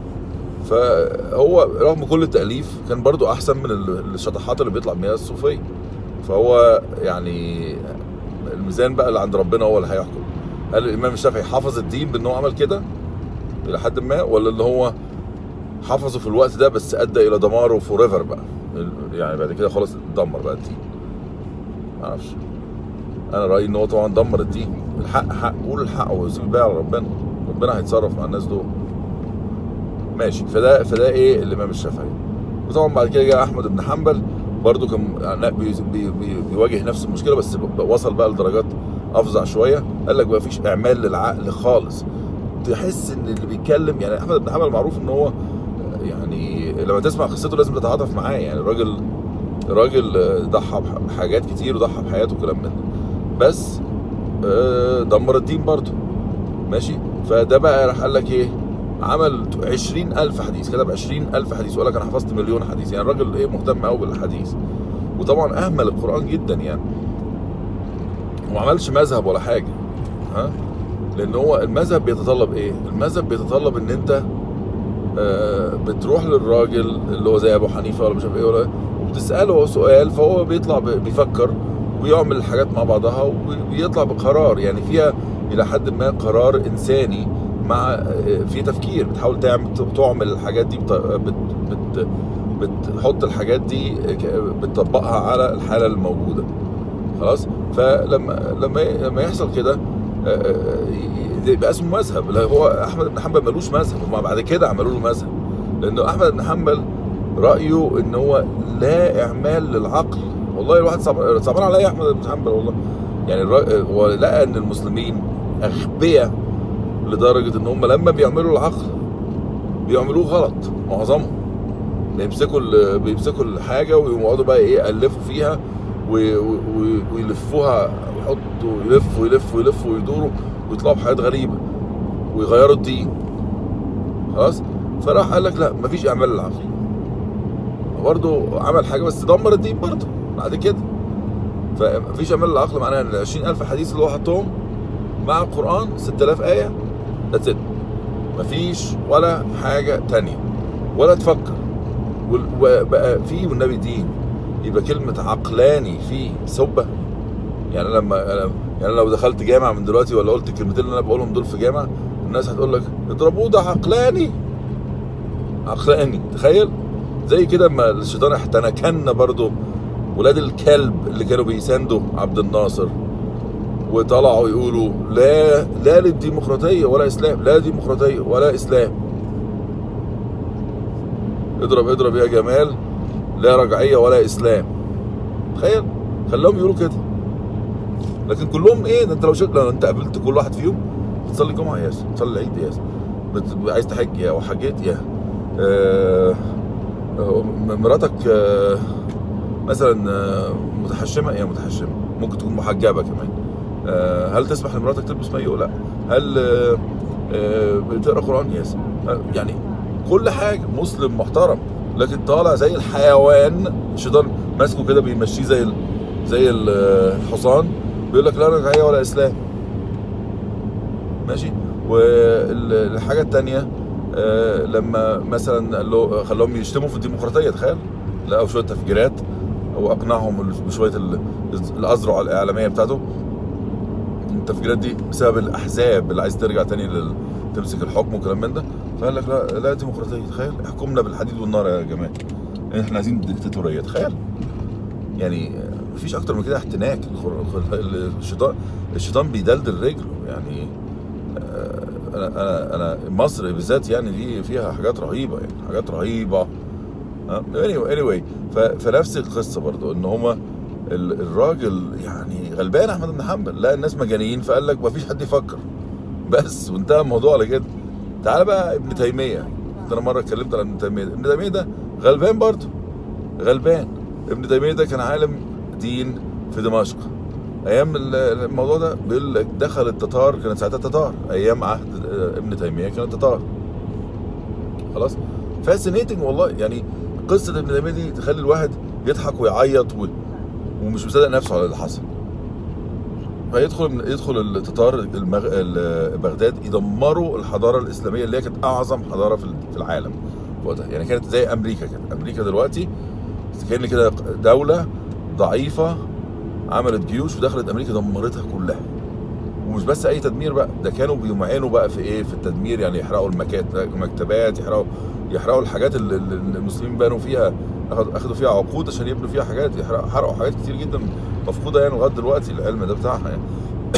[SPEAKER 1] فهو رغم كل التاليف كان برضو احسن من ال- الشطحات اللي بيطلع بيها الصوفيه فهو يعني الميزان بقى اللي عند ربنا هو اللي هيحكم هل الامام الشافعي حفظ الدين بان هو عمل كده الى حد ما ولا ان هو حفظه في الوقت ده بس ادى الى دماره فور ايفر بقى يعني بعد كده خلاص اتدمر بقى الدين معرفش انا رايي ان هو طبعا دمر الدين الحق حق قول الحق وسيب الباقي على ربنا ربنا هيتصرف مع الناس دول ماشي فده فده ايه الامام الشافعي وطبعا بعد كده جاء احمد بن حنبل برضو كان يعني بي بي بي بيواجه نفس المشكله بس ب- وصل بقى لدرجات افظع شويه قال لك ما فيش اعمال للعقل خالص تحس ان اللي بيتكلم يعني احمد بن حنبل معروف ان هو يعني لما تسمع قصته لازم تتعاطف معاه يعني الراجل الراجل ضحى بحاجات كتير وضحى بحياته وكلام من ده بس آه، دمر الدين برضه ماشي فده بقى راح قال لك ايه عمل 20000 حديث كتب 20000 حديث وقال لك انا حفظت مليون حديث يعني الراجل ايه مهتم قوي بالحديث وطبعا اهمل القران جدا يعني وما عملش مذهب ولا حاجه ها لان هو المذهب بيتطلب ايه المذهب بيتطلب ان انت آه، بتروح للراجل اللي هو زي ابو حنيفه ولا مش عارف ايه ولا وبتساله سؤال فهو بيطلع ب- بيفكر ويعمل الحاجات مع بعضها وبيطلع بقرار يعني فيها الى حد ما قرار انساني مع آه، في تفكير بتحاول تعمل تعمل الحاجات دي بت بت بت بتحط الحاجات دي ك- بتطبقها على الحاله الموجوده خلاص فلما لما لما يحصل كده آه، آه، يبقى اسمه مذهب لا هو احمد بن حنبل ملوش مذهب هم بعد كده عملوا له مذهب لانه احمد بن حنبل رايه ان هو لا اعمال للعقل والله الواحد صعب- صعبان عليا احمد بن حنبل والله يعني الرا- هو لقى ان المسلمين اغبياء لدرجه ان هم لما بيعملوا العقل بيعملوه غلط معظمهم بيمسكوا ال- بيمسكوا الحاجه ويقعدوا بقى ايه يالفوا فيها و- و- و- ويلفوها يحطوا يلفوا يلفوا يلفوا ويدوروا ويطلعوا بحاجات غريبه ويغيروا الدين خلاص فراح قال لك لا مفيش اعمال للعقل برضه عمل حاجه بس دمر الدين برضه بعد كده فمفيش اعمال للعقل معناها ان ال 20000 حديث اللي هو حطهم مع القران 6000 ايه ذاتس ات مفيش ولا حاجه تانية ولا تفكر وال- وبقى في والنبي دين يبقى كلمه عقلاني في سبه يعني لما أنا يعني لو دخلت جامع من دلوقتي ولا قلت الكلمتين اللي انا بقولهم دول في جامع الناس هتقول لك اضربوه ده عقلاني عقلاني تخيل زي كده اما الشيطان احتنكنا برضو ولاد الكلب اللي كانوا بيساندوا عبد الناصر وطلعوا يقولوا لا لا للديمقراطيه ولا اسلام لا ديمقراطيه ولا اسلام اضرب اضرب يا جمال لا رجعيه ولا اسلام تخيل خلاهم يقولوا كده لكن كلهم ايه ده انت لو شفت لو انت قابلت كل واحد فيهم بتصلي جمعه ياس بتصلي العيد ياس بت... عايز تحج يا وحجيت يا آه... آه... مراتك آه... مثلا آه... متحشمه يا متحشمه ممكن تكون محجبه كمان آه... هل تسمح لمراتك تلبس مايو لا هل آه... آه... بتقرا قران ياس آه... يعني كل حاجه مسلم محترم لكن طالع زي الحيوان الشيطان ماسكه كده بيمشيه زي ال... زي ال- الحصان بيقول لك لا رجعيه ولا اسلام ماشي والحاجه الثانيه لما مثلا قال له خلاهم يشتموا في الديمقراطيه تخيل لقوا شويه تفجيرات واقنعهم بشويه ال- الاذرع الاعلاميه بتاعته التفجيرات دي بسبب الاحزاب اللي عايز ترجع تاني لل... تمسك الحكم وكلام من ده فقال لك لا لا ديمقراطيه تخيل احكمنا بالحديد والنار يا جماعه احنا عايزين ديكتاتوريه تخيل يعني مفيش اكتر من كده احتناك الخر- الشيطان الشيطان بيدلدل رجله يعني آه، انا انا انا مصر بالذات يعني دي فيها حاجات رهيبه يعني حاجات رهيبه اني anyway ف- فنفس القصه برضو ان هما ال- الراجل يعني غلبان احمد بن حنبل لا الناس مجانين فقال لك مفيش حد يفكر بس وانتهى الموضوع على كده تعال بقى ابن تيميه كنت انا مره اتكلمت عن ابن تيميه ابن تيميه ده غلبان برضه غلبان ابن تيميه ده كان عالم دين في دمشق ايام ال- الموضوع ده بيقول لك دخل التتار كانت ساعتها تتار ايام عهد آه، ابن تيميه كانت تتار خلاص فاسينيتنج والله يعني قصه ابن تيميه دي تخلي الواحد يضحك ويعيط و... ومش مصدق نفسه على اللي حصل فيدخل يدخل التتار المغ... ال- بغداد يدمروا الحضاره الاسلاميه اللي هي كانت اعظم حضاره في في العالم في وقتها يعني كانت زي امريكا كده امريكا دلوقتي كان كده دوله ضعيفه عملت جيوش ودخلت امريكا دمرتها كلها ومش بس اي تدمير بقى ده كانوا بيمعنوا بقى في ايه في التدمير يعني يحرقوا المكات- المكتبات يحرقوا يحرقوا الحاجات اللي اللي المسلمين بنوا فيها أخد- اخدوا فيها عقود عشان يبنوا فيها حاجات يحرقوا حرقوا حاجات كتير جدا مفقوده يعني لغايه دلوقتي العلم ده بتاعها يعني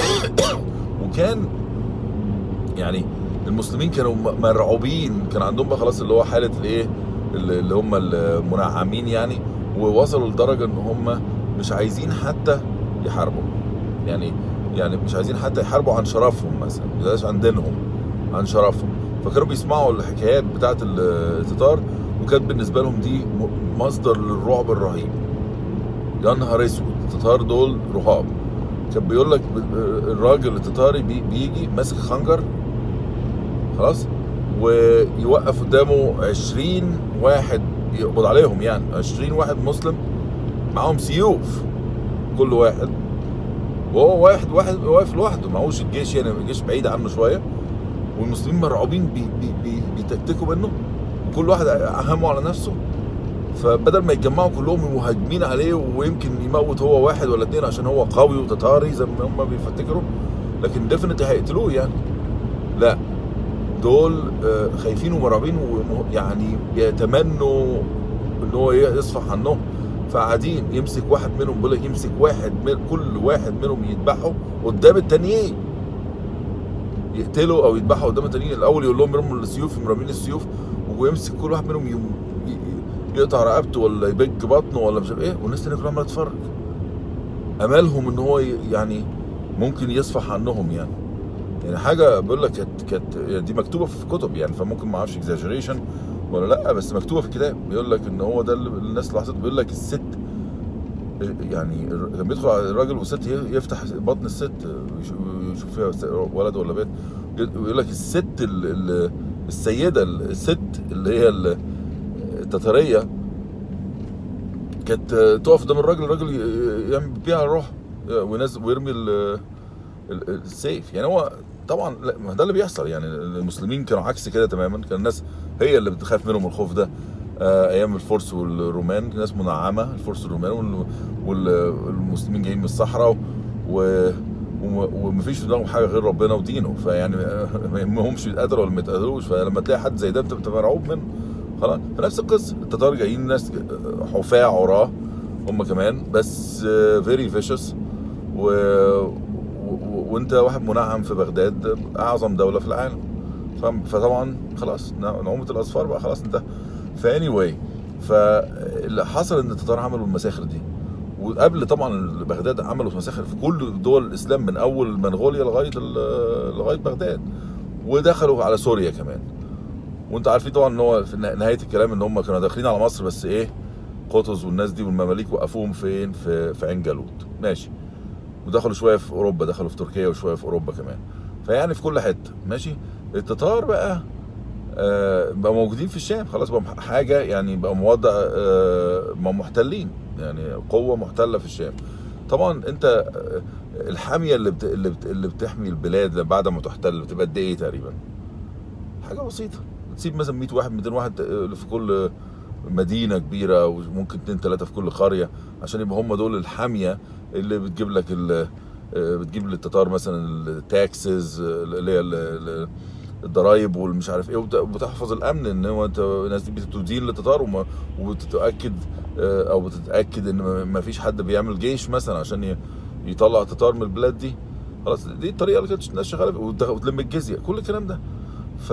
[SPEAKER 1] وكان يعني المسلمين كانوا م- مرعوبين كان عندهم بقى خلاص اللي هو حاله الايه اللي اللي هم المنعمين يعني ووصلوا لدرجه ان هم مش عايزين حتى يحاربوا يعني يعني مش عايزين حتى يحاربوا عن شرفهم مثلا مش عن دينهم عن شرفهم فكانوا بيسمعوا الحكايات بتاعت التتار وكانت بالنسبه لهم دي م- مصدر للرعب الرهيب يا نهار اسود التتار دول رهاب كان بيقول لك ب- الراجل التتاري بي- بيجي ماسك خنجر خلاص ويوقف قدامه 20 واحد يقبض عليهم يعني 20 واحد مسلم معاهم سيوف كل واحد وهو واحد واحد واقف لوحده معهوش الجيش يعني الجيش بعيد عنه شويه والمسلمين مرعوبين بي بي بي بيتكتكوا منه وكل واحد اهمه على نفسه فبدل ما يتجمعوا كلهم مهاجمين عليه ويمكن يموت هو واحد ولا اتنين عشان هو قوي وتتاري زي ما هم بيفتكروا لكن ديفنتلي هيقتلوه يعني لا دول آه، خايفين ومرعوبين ويعني بيتمنوا ان هو يصفح عنهم فقاعدين يمسك واحد منهم بيقول لك يمسك واحد من كل واحد منهم يذبحه قدام التانيين يقتلوا او يذبحوا قدام التانيين الاول يقول لهم ارموا السيوف مرمين السيوف ويمسك كل واحد منهم يم... ي- ي- يقطع رقبته ولا يبج بطنه ولا مش عارف ايه والناس التانية كلها عماله تتفرج املهم ان هو ي- يعني ممكن يصفح عنهم يعني يعني حاجه بقول لك كانت كانت يعني دي مكتوبه في كتب يعني فممكن ما اعرفش اكزاجريشن ولا لا بس مكتوبه في الكتاب بيقول لك ان هو ده اللي الناس لاحظت بيقول لك الست يعني الر- كان بيدخل على الراجل والست ي- يفتح بطن الست يش- يشوف فيها س- ولد ولا بنت يقول لك الست ال- ال- السيده الست اللي هي ال- التتاريه كانت تقف قدام الراجل الراجل ي- يعمل بيها الروح وينزل ويرمي ال- ال- السيف يعني هو طبعا لا ما ده اللي بيحصل يعني المسلمين كانوا عكس كده تماما كان الناس هي اللي بتخاف منهم الخوف ده آه، ايام الفرس والرومان ناس منعمه الفرس والرومان وال- وال- والمسلمين جايين من الصحراء و وم- ومفيش في دماغهم حاجه غير ربنا ودينه فيعني آه، ما يهمهمش يتقتلوا ولا ما يتقتلوش فلما تلاقي حد زي ده انت بتبقى مرعوب منه خلاص فنفس القصه التتار جايين ناس حفاة عراة هم كمان بس فيري فيشس و... و... وانت واحد منعم في بغداد اعظم دوله في العالم ف... فطبعا خلاص نعومه الاصفار بقى خلاص انتهى فاني واي فاللي حصل ان التتار عملوا المساخر دي وقبل طبعا بغداد عملوا مساخر في كل دول الاسلام من اول منغوليا لغايه ال- لغايه بغداد ودخلوا على سوريا كمان وانت عارفين طبعا ان هو في نهايه الكلام ان هم كانوا داخلين على مصر بس ايه قطز والناس دي والمماليك وقفوهم فين في في عين جالوت ماشي ودخلوا شويه في اوروبا دخلوا في تركيا وشويه في اوروبا كمان فيعني في كل حته ماشي التتار بقى آه، بقوا موجودين في الشام خلاص بقوا حاجه يعني بقوا موضع آه، بقوا محتلين يعني قوه محتله في الشام طبعا انت آه، الحاميه اللي بت... اللي, بت... اللي بتحمي البلاد بعد ما تحتل بتبقى قد ايه تقريبا حاجه بسيطه تسيب مثلا 100 واحد 200 واحد آه، في كل مدينه كبيره وممكن اتنين تلاته في كل قريه عشان يبقى هم دول الحاميه اللي بتجيب لك ال... آه، بتجيب للتتار مثلا التاكسز اللي هي ال- ال- الضرايب والمش عارف ايه وبت- وبتحفظ الامن ان هو انت الناس دي بتدين للتتار وما- وبتتاكد آه، او بتتاكد ان ما- ما فيش حد بيعمل جيش مثلا عشان ي- يطلع تتار من البلاد دي خلاص دي الطريقه اللي كانت الناس شغاله بيها، وتدخ- وتلم الجزيه كل الكلام ده ف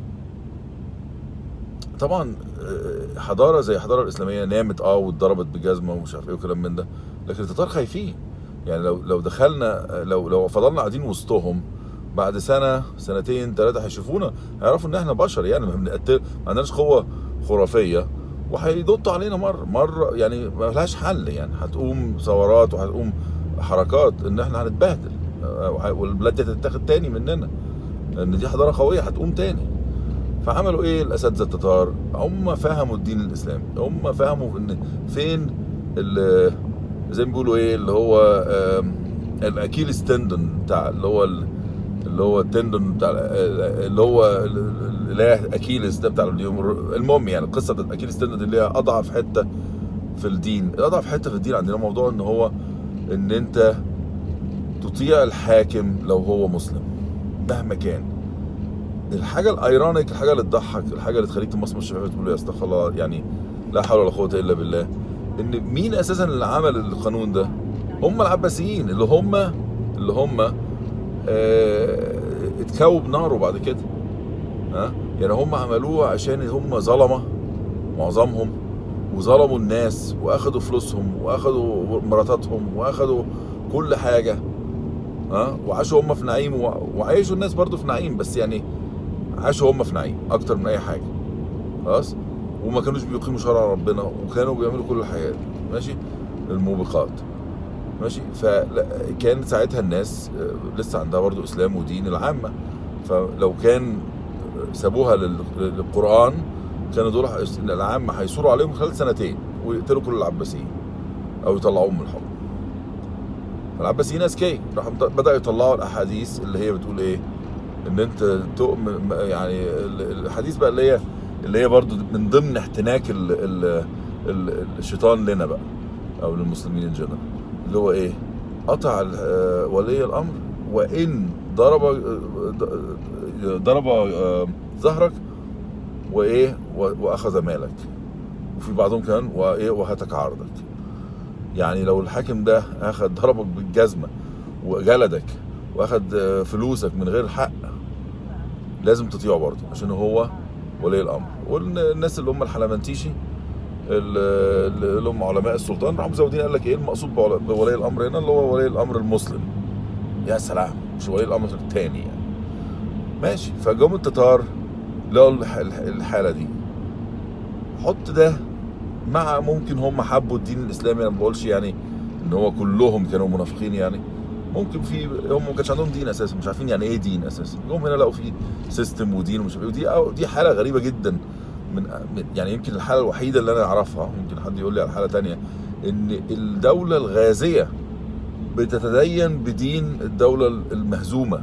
[SPEAKER 1] طبعا آه، حضاره زي الحضاره الاسلاميه نامت اه واتضربت بجزمه ومش عارف ايه وكلام من ده لكن التتار خايفين يعني لو لو دخلنا لو لو فضلنا قاعدين وسطهم بعد سنه سنتين ثلاثه هيشوفونا هيعرفوا ان احنا بشر يعني ما بنقتل ما عندناش قوه خرافيه وهيضطوا علينا مره مره يعني ما لهاش حل يعني هتقوم ثورات وهتقوم حركات ان احنا هنتبهدل آه، وه- والبلاد دي هتتاخد تاني مننا لان دي حضاره قويه هتقوم تاني فعملوا ايه الاساتذه التتار هم فهموا الدين الاسلامي هم فهموا ان فين ال- زي ما بيقولوا ايه اللي هو آم، الاكيلس تندون بتاع اللي هو ال- اللي هو التندون بتاع اللي هو الاله اكيلس ده بتاع اليوم المهم يعني القصه بتاعت اكيلس تندون اللي هي اضعف حته في الدين اضعف حته في الدين عندنا موضوع ان هو ان انت تطيع الحاكم لو هو مسلم مهما كان الحاجه الايرونيك الحاجه اللي تضحك الحاجه اللي تخليك تمصمص الشفايف تقول يا استغفر الله يعني لا حول ولا قوه الا بالله ان مين اساسا اللي عمل القانون ده هم العباسيين اللي هم اللي هم آه اتكووا بناره بعد كده ها يعني هم عملوه عشان هم ظلمه معظمهم وظلموا الناس واخدوا فلوسهم واخدوا مراتاتهم واخدوا كل حاجه ها وعاشوا هم في نعيم وع- وعايشوا الناس برضو في نعيم بس يعني عاشوا هم في نعيم اكتر من اي حاجه خلاص وما كانوش بيقيموا شرع ربنا وكانوا بيعملوا كل الحاجات الماشي الموبقات ماشي فكان ساعتها الناس آه، لسه عندها برضو اسلام ودين العامه فلو كان سابوها لل- للقران كانوا دول ح- العامه هيثوروا عليهم خلال سنتين ويقتلوا كل العباسيين او يطلعوهم من الحكم العباسيين اذكياء راحوا بداوا يطلعوا الاحاديث اللي هي بتقول ايه ان انت تؤمن يعني ال- الاحاديث بقى اللي هي اللي هي برضو من ضمن احتناك ال ال ال الشيطان لنا بقى او للمسلمين ان جنرال اللي هو ايه قطع ال- آه، ولي الامر وان ضرب آه، ض- ضرب آه، ظهرك وايه و- واخذ مالك وفي بعضهم كمان وايه وهتك عرضك يعني لو الحاكم ده اخذ ضربك بالجزمه وجلدك واخد آه، فلوسك من غير حق لازم تطيعه برضه عشان هو ولي الامر والناس اللي هم الحلمنتيشي ال- اللي هم علماء السلطان راحوا مزودين قال لك ايه المقصود بول- بولي الامر هنا اللي هو ولي الامر المسلم يا سلام مش ولي الامر الثاني يعني ماشي فجم التتار لقوا الح- الح- الحاله دي حط ده مع ممكن هم حبوا الدين الاسلامي انا ما بقولش يعني ان هو كلهم كانوا منافقين يعني ممكن في هم ما كانش عندهم دين اساسا مش عارفين يعني ايه دين اساسا جم هنا لقوا في سيستم ودين ومش عارف ايه ودي أو دي حاله غريبه جدا من من- يعني يمكن الحاله الوحيده اللي انا اعرفها يمكن حد يقول لي على حاله تانية ان الدوله الغازيه بتتدين بدين الدوله المهزومه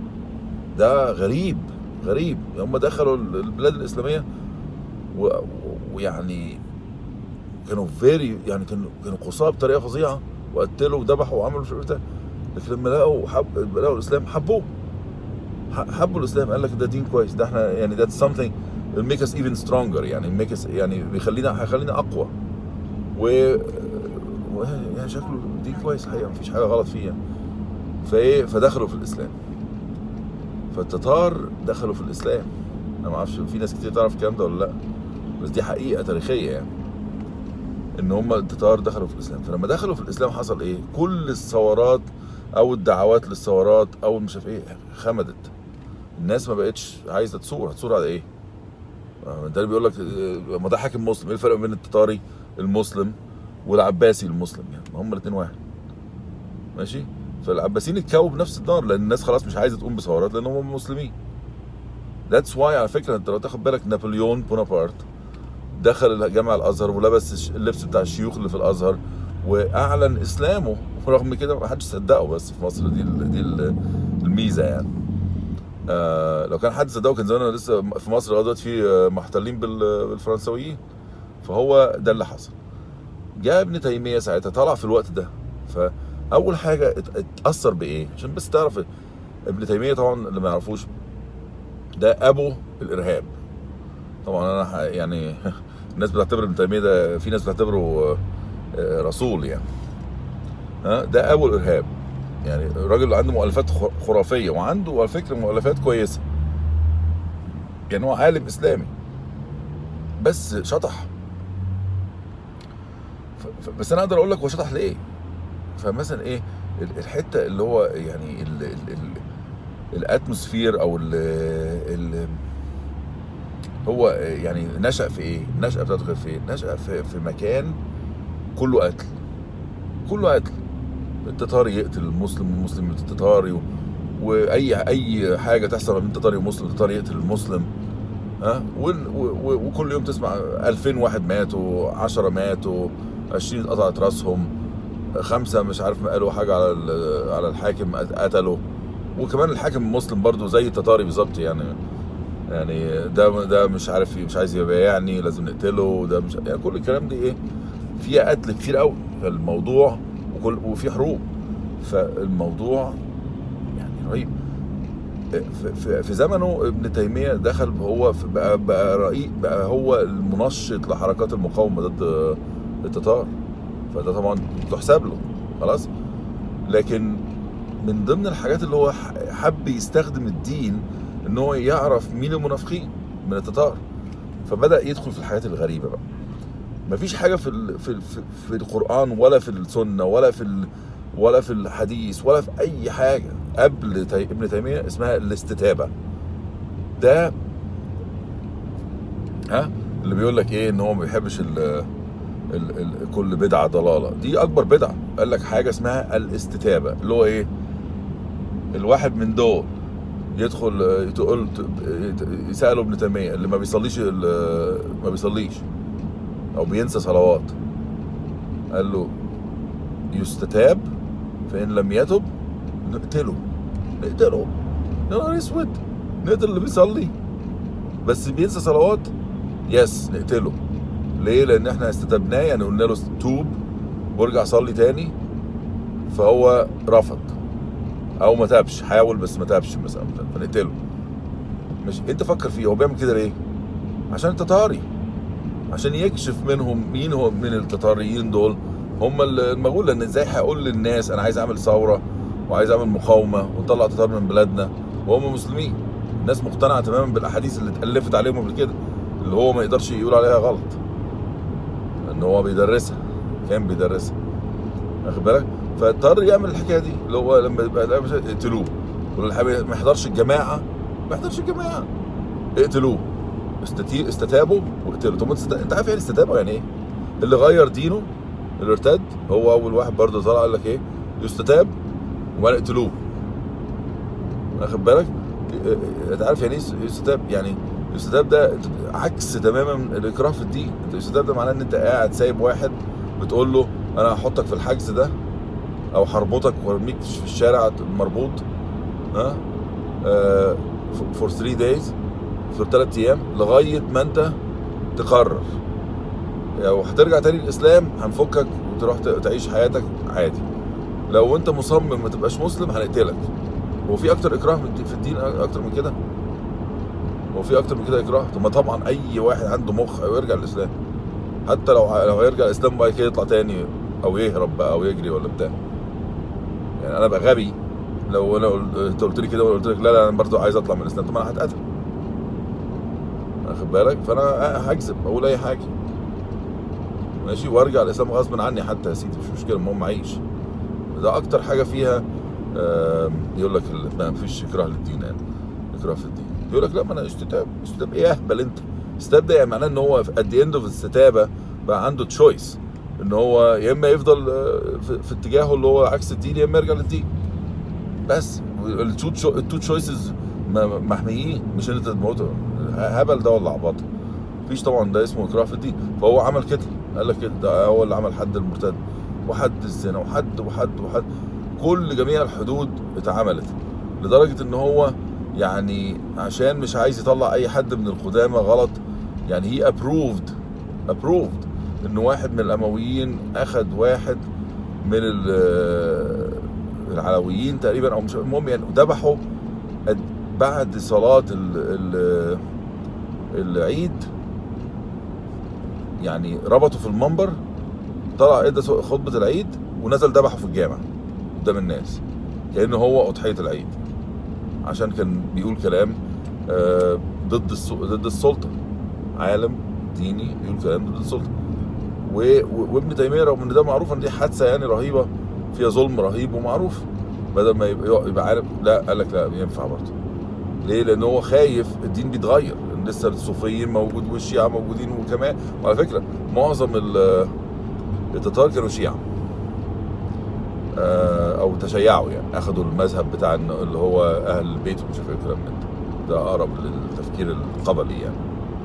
[SPEAKER 1] ده غريب غريب هم دخلوا البلاد الاسلاميه و- و- ويعني كانوا فيري يعني كانوا كانوا قصاه بطريقه فظيعه وقتلوا وذبحوا وعملوا مش عارف إيه. لكن لما لقوا حب لقوا الاسلام حبوه ح- حبوا الاسلام قال لك ده دين كويس ده احنا يعني that's something will make us even stronger يعني make us يعني بيخلينا هيخلينا اقوى و و- يعني شكله دين كويس الحقيقه مفيش حاجه غلط فيه يعني. فايه فدخلوا في الاسلام فالتتار دخلوا في الاسلام انا ما اعرفش في ناس كتير تعرف الكلام ده ولا لا بس دي حقيقه تاريخيه يعني ان هم التتار دخلوا في الاسلام فلما دخلوا في الاسلام حصل ايه كل الثورات او الدعوات للثورات او مش عارف ايه خمدت الناس ما بقتش عايزه تصور هتصور على ايه آه، ده اللي بيقول لك آه، ما ده حاكم مسلم ايه الفرق بين التتاري المسلم والعباسي المسلم يعني ما هم الاثنين واحد ماشي فالعباسيين اتكووا بنفس النار لان الناس خلاص مش عايزه تقوم بثورات لان هم مسلمين ذاتس واي على فكره انت لو تاخد بالك نابليون بونابرت دخل جامع الازهر ولبس الش- اللبس بتاع الشيوخ اللي في الازهر واعلن اسلامه ورغم كده ما حدش صدقه بس في مصر دي ال- دي ال- الميزه يعني آه لو كان حد صدقه كان زمان لسه في مصر لغايه دلوقتي في آه، محتلين بال- بالفرنسويين فهو ده اللي حصل جاء ابن تيميه ساعتها طلع في الوقت ده فاول حاجه ات- اتاثر بايه عشان بس تعرف ابن تيميه طبعا اللي ما يعرفوش ده ابو الارهاب طبعا انا ح- يعني الناس بتعتبر ابن تيميه ده في ناس بتعتبره آه، آه، رسول يعني ها ده ابو الارهاب يعني راجل عنده مؤلفات خ- خرافيه وعنده على فكره مؤلفات كويسه يعني هو عالم اسلامي بس شطح ف- ف- بس انا اقدر اقول لك هو شطح ليه فمثلا ايه ال- الحته اللي هو يعني ال ال ال الاتموسفير او ال ال هو يعني نشأ في ايه؟ النشأة بتاعته كانت في ايه؟ نشأ في, في مكان كله قتل كله قتل التتاري يقتل المسلم والمسلم يقتل التتاري و... واي اي حاجه تحصل ما بين تتاري ومسلم التتاري يقتل المسلم ها و... و... وكل يوم تسمع 2000 واحد ماتوا 10 ماتوا 20 اتقطعت راسهم خمسه مش عارف ما قالوا حاجه على ال- على الحاكم قتلوا وكمان الحاكم المسلم برضو زي التتاري بالظبط يعني يعني ده ده مش عارف مش عايز يبايعني لازم نقتله ده مش يعني كل الكلام دي ايه فيها قتل كتير قوي فالموضوع وكل وفي حروب فالموضوع يعني رهيب في, في, في زمنه ابن تيميه دخل هو في بقى بقى رئيس بقى هو المنشط لحركات المقاومه ضد التتار فده طبعا تحسب له خلاص لكن من ضمن الحاجات اللي هو حب يستخدم الدين ان هو يعرف مين المنافقين من التتار فبدا يدخل في الحاجات الغريبه بقى مفيش حاجه في ال في ال في القران ولا في السنه ولا في ال ولا في الحديث ولا في اي حاجه قبل تي ابن تيميه اسمها الاستتابه ده ها اللي بيقول لك ايه ان هو ما بيحبش ال ال ال كل بدعه ضلاله دي اكبر بدعه قال لك حاجه اسمها الاستتابه اللي هو ايه الواحد من دول يدخل تقول يسالوا ابن تيميه اللي ما بيصليش ما بيصليش او بينسى صلوات قال له يستتاب فان لم يتب نقتله نقتله يا نهار اسود نقتل اللي بيصلي بس بينسى صلوات يس نقتله ليه لان احنا استتبناه يعني قلنا له توب وارجع صلي تاني فهو رفض او ما تابش حاول بس ما تابش مثلا فنقتله مش انت فكر فيه هو بيعمل كده ليه عشان التتاري عشان يكشف منهم مين هو من التتاريين دول هم المغول لان ازاي هقول للناس انا عايز اعمل ثوره وعايز اعمل مقاومه ونطلع تتار من بلادنا وهم مسلمين الناس مقتنعه تماما بالاحاديث اللي اتالفت عليهم قبل كده اللي هو ما يقدرش يقول عليها غلط ان هو بيدرسها كان بيدرسها واخد بالك فاضطر يعمل الحكايه دي اللي هو لما يبقى اقتلوه واللي ما يحضرش الجماعه ما يحضرش الجماعه اقتلوه استتي... استتابوا واقتلوا طب انت انت عارف يعني استتابوا يعني ايه؟ اللي غير دينه اللي ارتد هو اول واحد برضه طلع قال لك ايه؟ يستتاب وبعدين اقتلوه واخد بالك؟ انت عارف يعني ايه يستتاب؟ يعني يستتاب ده عكس تماما الاكراه في الدين، انت يستتاب ده معناه ان انت قاعد سايب واحد بتقول له انا هحطك في الحجز ده او هربطك وارميك في الشارع مربوط ها فور 3 دايز في ثلاث ايام لغايه ما انت تقرر لو هترجع تاني الاسلام هنفكك وتروح تعيش حياتك عادي لو انت مصمم ما تبقاش مسلم هنقتلك هو في اكتر اكراه في الدين اكتر من كده هو في اكتر من كده اكراه طب ما طبعا اي واحد عنده مخ يرجع الاسلام حتى لو لو هيرجع الاسلام وبعد كده يطلع تاني او يهرب بقى او يجري ولا بتاع يعني انا ابقى غبي لو انا قلت قلت لي كده وقلت لك لا لا انا برضه عايز اطلع من الاسلام طب انا هتقتل واخد بالك فانا هكذب اقول اي حاجه ماشي وارجع الاسلام غصب عني حتى يا سيدي مش مشكله المهم اعيش ده اكتر حاجه فيها آم، يقول لك ال- ما فيش اكراه للدين يعني اكراه في الدين يقول لك لا ما انا استتاب استتاب ايه اهبل انت استتاب ده يعني معناه ان هو ات ذا اند اوف الاستتابه بقى عنده تشويس ان هو يا اما يفضل آه، في, في اتجاهه اللي هو عكس الدين يا اما يرجع للدين بس التو التو تشويسز محميين مش ان انت تموته هبل ده ولا عباطه مفيش طبعا ده اسمه اكراه في الدين فهو عمل كده قال لك كده ده هو اللي عمل حد المرتد وحد الزنا وحد وحد وحد كل جميع الحدود اتعملت لدرجه ان هو يعني عشان مش عايز يطلع اي حد من القدامى غلط يعني هي ابروفد ابروفد ان واحد من الامويين اخذ واحد من ال- العلويين تقريبا او مش المهم يعني ذبحه قد- بعد صلاه ال ال العيد يعني ربطه في المنبر طلع ادى خطبه العيد ونزل ذبحه في الجامع قدام الناس كانه هو اضحيه العيد عشان كان بيقول كلام آه، ضد الس- ضد السلطه عالم ديني بيقول كلام ضد السلطه و- و- وابن تيميه رغم ان ده معروف ان دي حادثه يعني رهيبه فيها ظلم رهيب ومعروف بدل ما يبقى, يبقى عارف لا قال لك لا ينفع برضه ليه؟ لان هو خايف الدين بيتغير لسه الصوفيين موجود والشيعه موجودين وكمان وعلى فكره معظم ال- التتار كانوا شيعه آه، او تشيعوا يعني اخذوا المذهب بتاع إن- اللي هو اهل البيت ومش عارف ايه الكلام من ده ده اقرب للتفكير القبلي يعني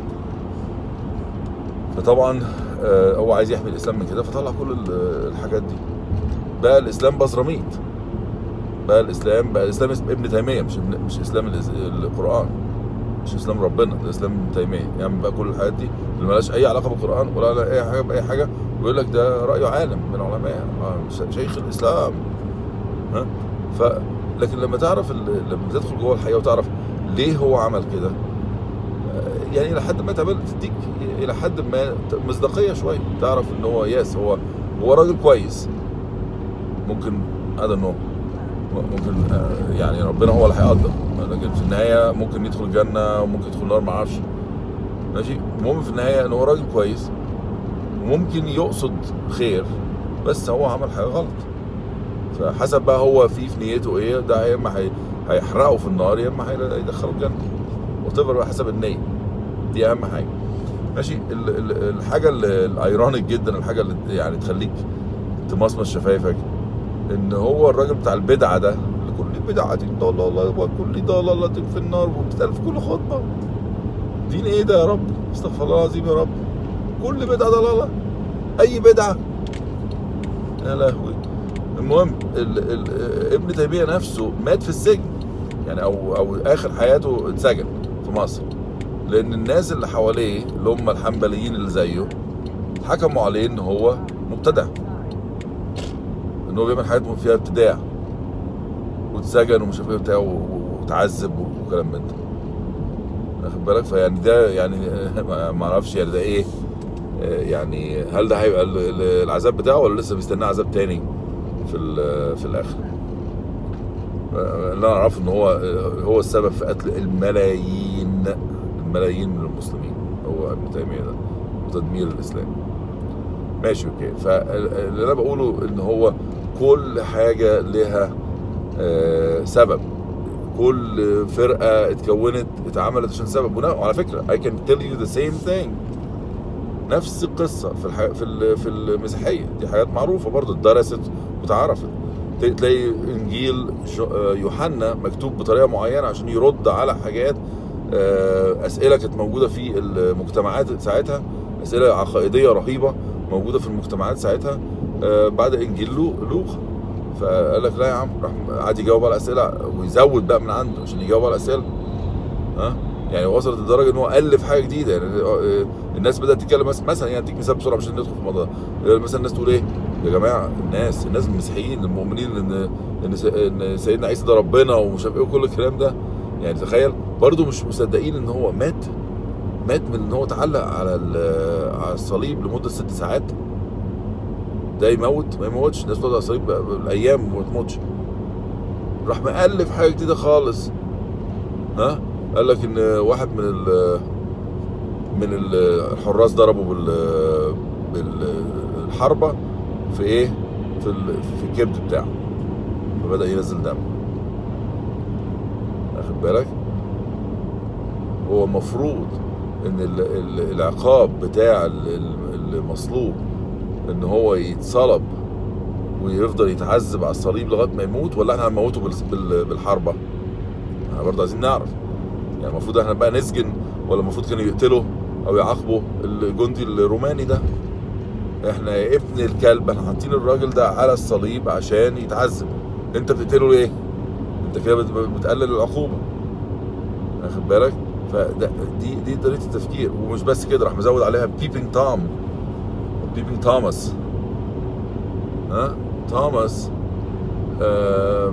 [SPEAKER 1] فطبعا آه، هو عايز يحمي الاسلام من كده فطلع كل ال- الحاجات دي بقى الاسلام بزراميط بقى الاسلام بقى الاسلام اسم ابن تيميه مش ابن مش اسلام الإس- القران مش اسلام ربنا ده اسلام ابن تيميه يعني بقى كل الحاجات دي اللي مالهاش اي علاقه بالقران ولا لها اي حاجه باي حاجه ويقول لك ده رايه عالم من العلماء آه، ش- شيخ الاسلام ها ف لكن لما تعرف ال- لما تدخل جوه الحقيقه وتعرف ليه هو عمل كده آه، يعني الى حد ما تقبل تديك الى حد ما ت- مصداقيه شويه تعرف ان هو ياس هو هو راجل كويس ممكن هذا النوع ممكن آه، يعني ربنا هو اللي هيقدر لكن في النهايه ممكن يدخل الجنه وممكن يدخل النار ما اعرفش ماشي المهم في النهايه ان هو راجل كويس وممكن يقصد خير بس هو عمل حاجه غلط فحسب بقى هو في في نيته ايه ده يا اما هي- هيحرقه في النار يا اما هي- هيدخله الجنه وتفر بقى حسب النيه دي اهم حاجه ماشي ال- ال- الحاجه ال- الايرونيك جدا الحاجه اللي يعني تخليك تمصمص شفايفك ان هو الراجل بتاع البدعه ده اللي كل بدعه ضلاله وكل ضلاله في النار وبتتقال في كل خطبه دين ايه ده يا رب استغفر الله العظيم يا رب كل بدعه ضلاله اي بدعه يا لهوي المهم ال ال ابن تيميه نفسه مات في السجن يعني او او اخر حياته اتسجن في مصر لان الناس اللي حواليه اللي هم الحنبليين اللي زيه حكموا عليه ان هو مبتدع ان هو بيعمل حاجات فيها ابتداع واتسجن ومش عارف ايه بتاع وتعذب وكلام من ده واخد بالك فيعني ده يعني ما ما اعرفش يعني ده ايه آه، يعني هل ده هيبقى ال- ال- العذاب بتاعه ولا لسه بيستناه عذاب تاني في ال- في الاخر آه، اللي انا اعرفه ان هو آه، هو السبب في قتل الملايين الملايين من المسلمين هو ابن تيميه ده وتدمير الاسلام ماشي اوكي فاللي انا بقوله ان هو كل حاجه لها آه، سبب كل فرقه اتكونت اتعملت عشان سبب ونا- وعلى فكره I can tell you the same thing نفس القصه في الح... في ال... في المسيحيه دي حاجات معروفه برضو اتدرست واتعرفت ت- تلاقي انجيل ش- آه، يوحنا مكتوب بطريقه معينه عشان يرد على حاجات آه، اسئله كانت موجوده في المجتمعات ساعتها اسئله عقائديه رهيبه موجوده في المجتمعات ساعتها آه، بعد انجيل لو- لوقا فقال لك لا يا عم راح قعد يجاوب على اسئله ويزود بقى من عنده عشان يجاوب على اسئله ها يعني وصلت لدرجه ان هو الف حاجه جديده يعني آه، الناس بدات تتكلم مس- مثلا يعني اديك مثال بسرعه عشان ندخل في الموضوع ده. مثلا الناس تقول ايه يا جماعه الناس الناس المسيحيين المؤمنين ان ان س- ان سيدنا عيسى ده ربنا ومش عارف ايه وكل الكلام ده يعني تخيل برضه مش مصدقين ان هو مات مات من ان هو اتعلق على ال- على الصليب لمده ست ساعات ده يموت ما يموتش الناس بتقعد على الصليب بقى- بالايام وما تموتش راح مألف حاجه جديده خالص ها قال لك ان واحد من ال من ال- الحراس ضربه بال الحربه في ايه في ال- في الكبد بتاعه فبدا ينزل دم واخد بالك هو المفروض ان ال- ال- العقاب بتاع ال- ال- المصلوب ان هو يتصلب ويفضل يتعذب على الصليب لغايه ما يموت ولا احنا هنموته بال- بال- بالحربه؟ احنا برضه عايزين نعرف يعني المفروض احنا بقى نسجن ولا المفروض كانوا يقتلوا او يعاقبوا الجندي الروماني ده احنا يا ابن الكلب احنا حاطين الراجل ده على الصليب عشان يتعذب انت بتقتله ليه؟ انت كده بت- بتقلل العقوبه واخد بالك؟ فده دي دي طريقه التفكير ومش بس كده راح مزود عليها بيبينج توم بيبينج توماس ها توماس آه،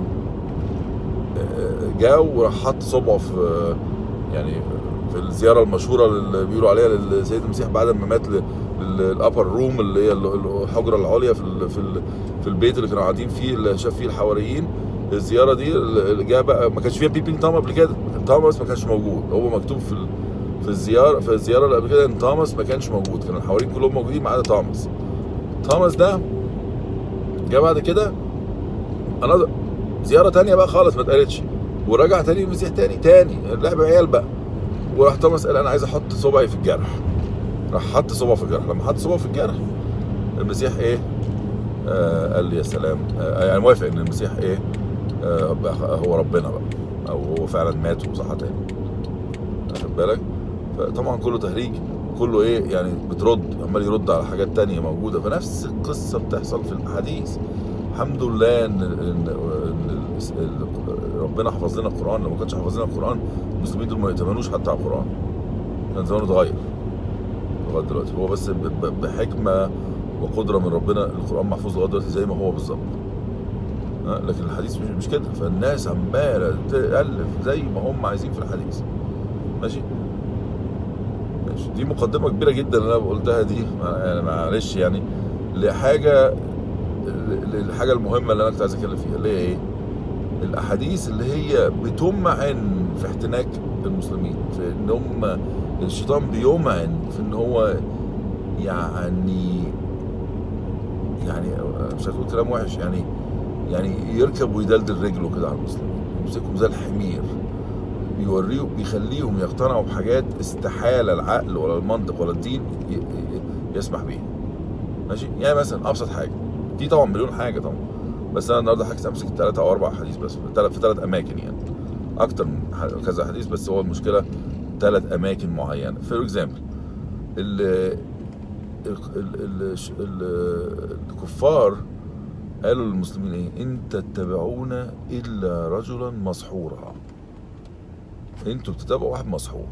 [SPEAKER 1] آه، جا وراح حط صبعه في يعني في الزياره المشهوره اللي بيقولوا عليها للسيد المسيح بعد ما مات للابر روم اللي هي الحجره العليا في ال- في ال- في البيت اللي كانوا قاعدين فيه اللي شاف فيه الحواريين الزياره دي اللي جه بقى ما كانش فيها بيبينج توم قبل كده توماس ما كانش موجود هو مكتوب في ال- في الزياره في الزياره اللي قبل كده ان توماس ما كانش موجود كان الحواريين كلهم موجودين ما عدا توماس توماس ده جه بعد كده انا زياره تانية بقى خالص ما اتقالتش ورجع تاني المسيح تاني تاني لعب عيال بقى وراح توماس قال انا عايز احط صبعي في الجرح راح حط صبعه في الجرح لما حط صبعه في الجرح المسيح ايه آه قال لي يا سلام آه يعني موافق ان المسيح ايه آه بقى هو ربنا بقى او هو فعلا مات وصحى تاني واخد بالك فطبعا كله تهريج كله ايه يعني بترد عمال يرد على حاجات تانية موجودة فنفس القصة بتحصل في الأحاديث الحمد لله ان ان, إن ال- ربنا حفظ لنا القرآن لو ما كانش حفظ لنا القرآن المسلمين دول ما يتمنوش حتى على القرآن كان زمانه اتغير لغاية دلوقتي هو بس ب- ب- بحكمة وقدرة من ربنا القرآن محفوظ لغاية دلوقتي زي ما هو بالظبط ها، لكن الحديث مش مش كده فالناس عمالة تألف زي ما هم عايزين في الحديث ماشي ماشي دي مقدمة كبيرة جدا اللي انا قلتها دي يعني معلش يعني لحاجة للحاجة المهمة اللي انا كنت عايز اتكلم فيها اللي هي ايه؟ الاحاديث اللي هي بتمعن في احتناك المسلمين في ان هم الشيطان بيمعن في ان هو يعني يعني مش هتقول كلام وحش يعني يعني يركب ويدلدل رجله كده على المسلمين يمسكهم زي الحمير بيوريهم بيخليهم يقتنعوا بحاجات استحالة العقل ولا المنطق ولا الدين ي- ي- يسمح بيها ماشي يعني مثلا ابسط حاجة دي طبعا مليون حاجة طبعا بس انا النهارده حكيت امسك ثلاثة او اربع حديث بس في ثلاث في ثلاث اماكن يعني اكتر من ح- كذا حديث بس هو المشكلة ثلاث اماكن معينة فور اكزامبل ال ال- ال- ال- ال- الكفار قالوا للمسلمين ايه ان تتبعون الا رجلا مسحورا انتوا بتتابعوا واحد مسحور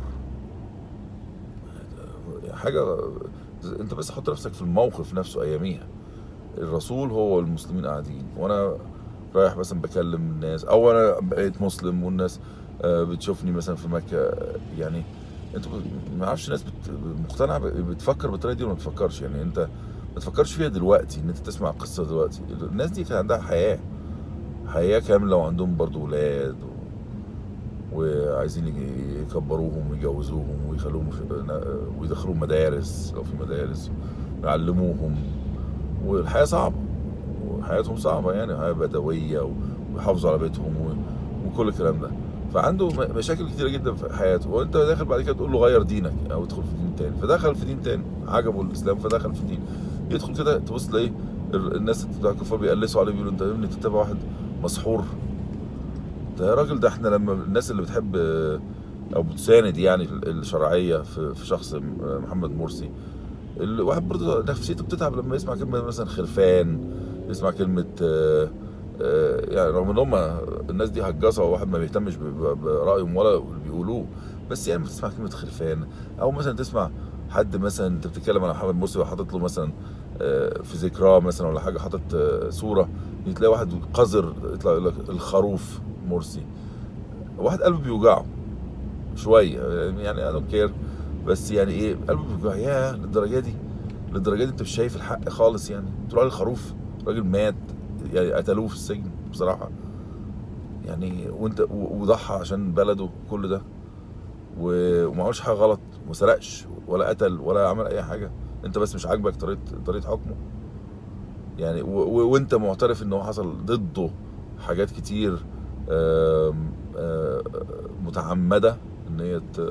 [SPEAKER 1] حاجه انت بس حط نفسك في الموقف نفسه اياميها الرسول هو والمسلمين قاعدين وانا رايح مثلا بكلم الناس او انا بقيت مسلم والناس آه، بتشوفني مثلا في مكه يعني انتوا ب- ما اعرفش ناس بت- مقتنعه ب- بتفكر بالطريقه دي ولا ما بتفكرش يعني انت ما تفكرش فيها دلوقتي ان انت تسمع قصه دلوقتي الناس دي كان عندها حياه حياه كامله وعندهم برضو ولاد و... وعايزين يجي- يكبروهم ويجوزوهم ويخلوهم في- ويدخلوهم مدارس لو في مدارس ويعلموهم والحياه صعبه وحياتهم صعبه يعني حياه بدويه و- ويحافظوا على بيتهم و... وكل الكلام ده فعنده م- مشاكل كتيره جدا في حياته وانت داخل بعد كده تقول له غير دينك او ادخل في دين تاني فدخل في دين تاني عجبه الاسلام فدخل في دين يدخل كده تبص تلاقيه ال- الناس بتوع الكفار بيقلسوا عليه بيقولوا انت يا ابني تتابع واحد مسحور ده يا راجل ده احنا لما الناس اللي بتحب آه، او بتساند يعني الشرعيه في في شخص م- محمد مرسي الواحد برضه نفسيته بتتعب لما يسمع كلمه مثلا خرفان يسمع كلمه آه، آه، يعني رغم ان هم الناس دي هجصه وواحد ما بيهتمش ب- ب- برايهم ولا اللي بيقولوه بس يعني بتسمع كلمه خرفان او مثلا تسمع حد مثلا انت بتتكلم على محمد مرسي وحاطط له مثلا آه، في ذكراه مثلا ولا حاجه حاطط آه، صوره تلاقي واحد قذر يطلع يقول لك الخروف مرسي واحد قلبه بيوجعه شويه يعني انا كير بس يعني ايه قلبه بيوجعه ياه للدرجه دي للدرجه دي انت مش شايف الحق خالص يعني تقول عليه الخروف راجل مات يعني قتلوه في السجن بصراحه يعني وانت و- وضحى عشان بلده كل ده و- وما عملش حاجه غلط وما سرقش ولا قتل ولا عمل اي حاجه انت بس مش عاجبك طريقه طريقه حكمه يعني و... و... وانت معترف ان هو حصل ضده حاجات كتير آم... آم... متعمده ان هي ت...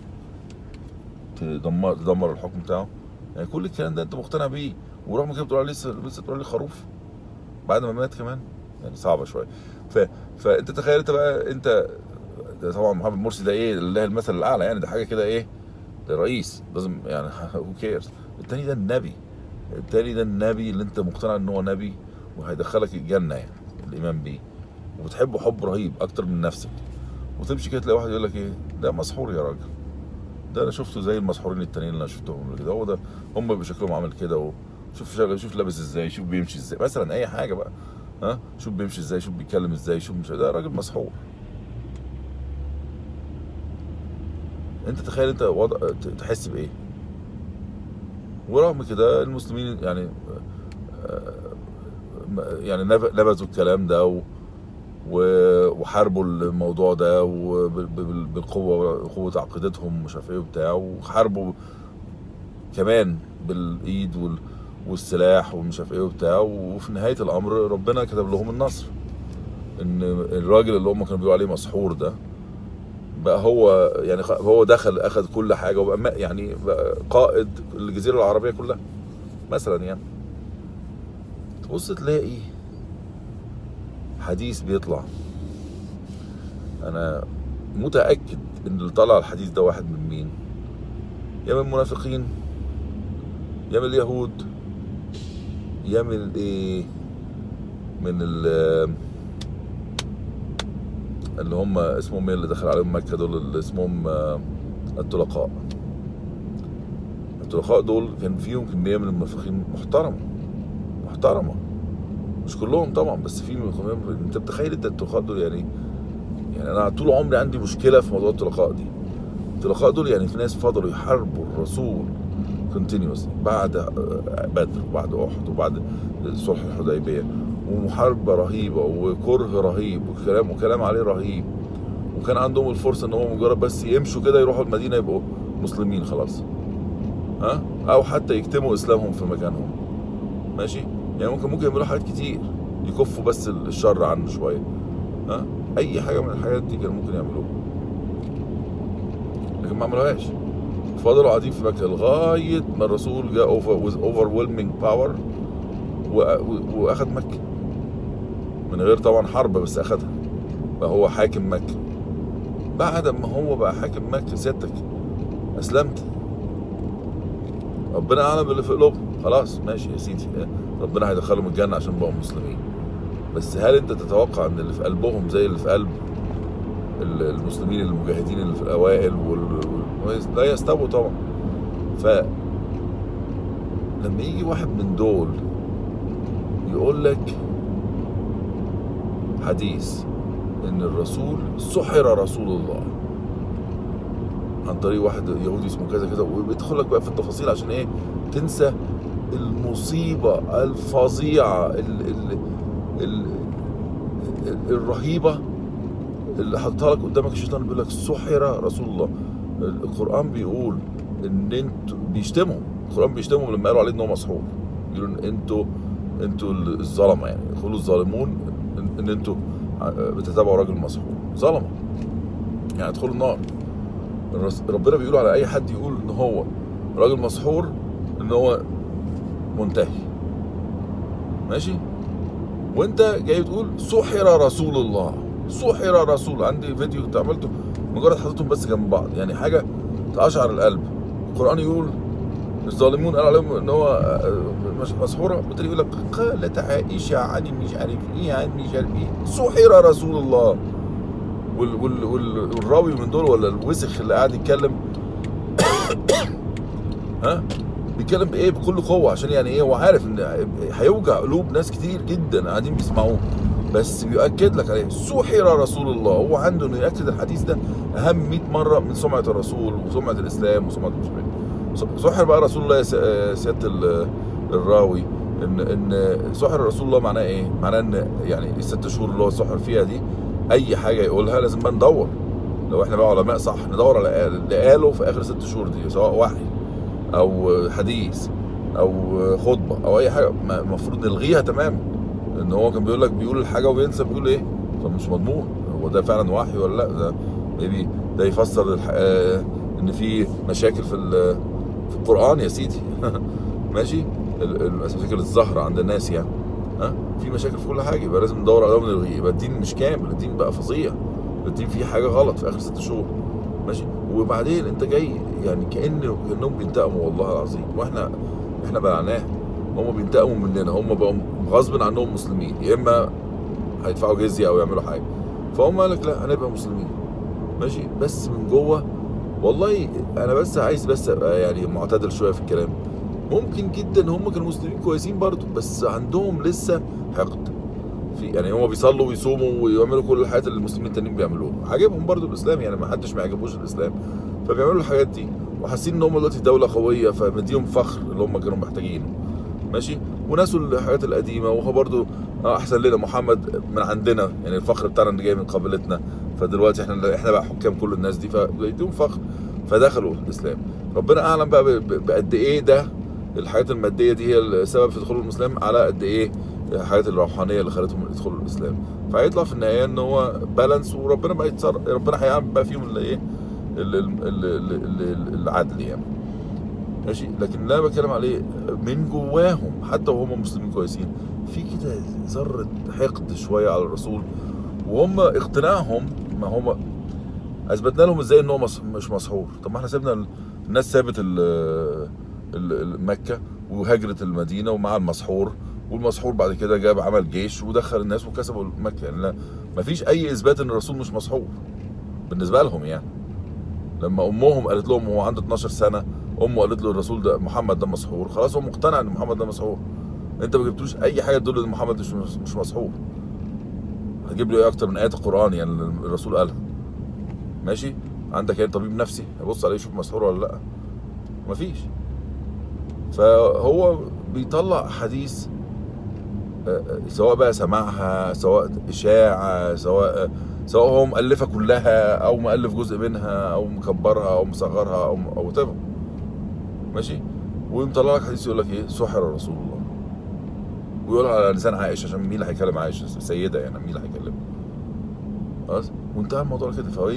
[SPEAKER 1] تدمر تدمر الحكم بتاعه يعني كل الكلام ده انت مقتنع بيه ورغم كده بتقول عليه لسه لسه بتقول عليه خروف بعد ما مات كمان يعني صعبه شويه ف... فانت تخيل انت بقى انت ده طبعا محمد مرسي ده ايه لله المثل الاعلى يعني ده حاجه كده ايه ده رئيس لازم يعني هو كيرز التاني ده النبي التاني ده النبي اللي انت مقتنع ان هو نبي وهيدخلك الجنه يعني الايمان بيه وبتحبه حب رهيب اكتر من نفسك وتمشي كده تلاقي واحد يقول لك ايه ده مسحور يا راجل ده انا شفته زي المسحورين التانيين اللي انا شفتهم قبل كده هو ده هم بشكلهم عامل كده وشوف شغل شوف لابس ازاي شوف بيمشي ازاي مثلا اي حاجه بقى ها شوف بيمشي ازاي شوف بيتكلم ازاي شوف مش ده راجل مسحور انت تخيل انت وضع تحس بايه ورغم كده المسلمين يعني يعني نبذوا الكلام ده و وحاربوا الموضوع ده بالقوه قوه عقيدتهم مش عارف ايه وبتاع وحاربوا كمان بالايد والسلاح ومش عارف ايه وبتاع وفي نهايه الامر ربنا كتب لهم النصر ان الراجل اللي هم كانوا بيقولوا عليه مسحور ده بقى هو يعني هو دخل اخذ كل حاجه وبقى يعني بقى قائد الجزيره العربيه كلها مثلا يعني تبص تلاقي حديث بيطلع انا متاكد ان اللي طلع الحديث ده واحد من مين يا من المنافقين يا من اليهود يا من ايه من ال اللي هم اسمهم ايه اللي دخل عليهم مكه دول اللي اسمهم الطلقاء الطلقاء دول كان فيهم كميه من المنافقين محترمه محترمه مش كلهم طبعا بس في انت بتخيل انت الطلقاء دول يعني يعني انا طول عمري عندي مشكله في موضوع الطلقاء دي الطلقاء دول يعني في ناس فضلوا يحاربوا الرسول كونتينيوسلي بعد بدر وبعد احد وبعد صلح الحديبيه ومحاربه رهيبه وكره رهيب وكلام وكلام عليه رهيب وكان عندهم الفرصه ان هو مجرد بس يمشوا كده يروحوا المدينه يبقوا مسلمين خلاص ها او حتى يكتموا اسلامهم في مكانهم ماشي يعني ممكن ممكن يعملوا حاجات كتير يكفوا بس الشر عنه شويه ها اي حاجه من الحاجات دي كانوا ممكن يعملوها لكن ما عملوهاش فضلوا قاعدين في مكه لغايه ما الرسول جاء اوفر with overwhelming power واخد مكه من غير طبعا حرب بس اخدها بقى هو حاكم مكه بعد ما هو بقى حاكم مكه سيادتك اسلمت ربنا اعلم باللي في قلوبهم خلاص ماشي يا سيدي ربنا هيدخلهم الجنه عشان بقوا مسلمين بس هل انت تتوقع ان اللي في قلبهم زي اللي في قلب المسلمين المجاهدين اللي في الاوائل وال... لا يستووا طبعا ف لما يجي واحد من دول يقول لك حديث ان الرسول سحر رسول الله عن طريق واحد يهودي اسمه كذا كذا وبيدخل لك بقى في التفاصيل عشان ايه تنسى المصيبه الفظيعه ال ال ال الرهيبه اللي حطها لك قدامك الشيطان بيقول لك سحر رسول الله القران بيقول ان انتوا بيشتموا القران بيشتمهم لما قالوا عليه ان هو مسحور بيقولوا ان انتوا انتوا الظلمه يعني يقولوا الظالمون ان انتوا بتتابعوا راجل مسحور ظلمه يعني ادخلوا النار ربنا بيقول على اي حد يقول ان هو راجل مسحور ان هو منتهي ماشي وانت جاي تقول سحر رسول الله سحر رسول عندي فيديو كنت عملته مجرد حطيتهم بس جنب بعض يعني حاجه تقشعر القلب القران يقول الظالمون قال عليهم ان هو مسحوره بالتالي يقول لك قالت عائشه عن مش عارف ايه عن مش عارف ايه سحر رسول الله وال وال وال والراوي من دول ولا الوسخ اللي قاعد يتكلم ها بيتكلم بايه بكل قوه عشان يعني ايه هو عارف ان هيوجع قلوب ناس كتير جدا قاعدين بيسمعوه بس بيؤكد لك عليه سحر رسول الله هو عنده انه ياكد الحديث ده اهم 100 مره من سمعه الرسول وسمعه الاسلام وسمعه مش سحر بقى رسول الله يا سياده الراوي ان ان سحر رسول الله معناه ايه؟ معناه ان يعني الست شهور اللي هو سحر فيها دي اي حاجه يقولها لازم بقى ندور لو احنا بقى علماء صح ندور على اللي قاله في اخر ست شهور دي سواء وحي او حديث او خطبه او اي حاجه ما- المفروض نلغيها تماما ان هو كان بيقول لك بيقول الحاجه وبينسى بيقول ايه فمش مضمون هو ده فعلا وحي ولا لا ده maybe ده يفسر الح... آه، ان في مشاكل في ال... في القران يا سيدي ماشي ال- ال- المشاكل الظاهره عند الناس يعني ها في مشاكل في كل حاجه يبقى لازم ندور عليها ونلغيه يبقى الدين مش كامل الدين بقى فظيع الدين فيه حاجه غلط في اخر ست شهور ماشي وبعدين انت جاي يعني كان كانهم بينتقموا والله العظيم واحنا احنا بلعناهم هم بينتقموا مننا هم بقوا غصب عنهم مسلمين يا اما هيدفعوا جزيه او يعملوا حاجه فهم قال لك لا هنبقى مسلمين ماشي بس من جوه والله انا بس عايز بس ابقى يعني معتدل شويه في الكلام ممكن جدا هم كانوا مسلمين كويسين برضو بس عندهم لسه حقد في يعني هم بيصلوا ويصوموا ويعملوا كل الحاجات اللي المسلمين التانيين بيعملوها عاجبهم برضو الاسلام يعني ما حدش ما يعجبوش الاسلام فبيعملوا الحاجات دي وحاسين ان هم دلوقتي دوله قويه فمديهم فخر اللي هم كانوا محتاجينه ماشي وناسوا الحاجات القديمه وهو برضو آه، احسن لنا محمد من عندنا يعني الفخر بتاعنا اللي جاي من قبيلتنا فدلوقتي احنا احنا بقى حكام كل الناس دي فبيديهم فخر فدخلوا الاسلام ربنا اعلم بقى ب- ب- بقد ايه ده الحاجات الماديه دي هي السبب في دخول الاسلام على قد ايه الحاجات الروحانيه اللي خلتهم يدخلوا الاسلام فهيطلع في النهايه ان هو بالانس وربنا بقى يتصرف ربنا هيعمل بقى فيهم اللي ايه ال- ال- ال- ال- ال- العدل يعني ماشي لكن اللي انا بتكلم عليه من جواهم حتى وهم مسلمين كويسين في كده ذره حقد شويه على الرسول وهم اقتناعهم ما هم اثبتنا لهم ازاي ان هو مص- مش مسحور طب ما احنا سيبنا ال- الناس سابت ال- ال- ال- مكه وهجرت المدينه ومع المسحور والمسحور بعد كده جاب عمل جيش ودخل الناس وكسبوا مكه يعني لا ما فيش اي اثبات ان الرسول مش مسحور بالنسبه لهم يعني لما امهم قالت لهم هو عنده 12 سنه امه قالت له الرسول ده محمد ده مسحور خلاص هو مقتنع ان محمد ده مسحور انت ما جبتوش اي حاجه تدل ان محمد مش مش مسحور هتجيب له ايه اكتر من ايات القران يعني اللي الرسول قالها ماشي عندك ايه طبيب نفسي يبص عليه يشوف مسحور ولا لا مفيش فهو بيطلع حديث آه، آه، سواء بقى سمعها سواء اشاعه سواء سواء هو مؤلفها كلها او مؤلف جزء منها او مكبرها او مصغرها او او whatever. ماشي ويطلع لك حديث يقول لك ايه سحر رسول الله ويقول على لسان عائشه عشان مين اللي هيكلم عائشه سيده يعني مين اللي هيكلمها خلاص وانتهى الموضوع كده فهو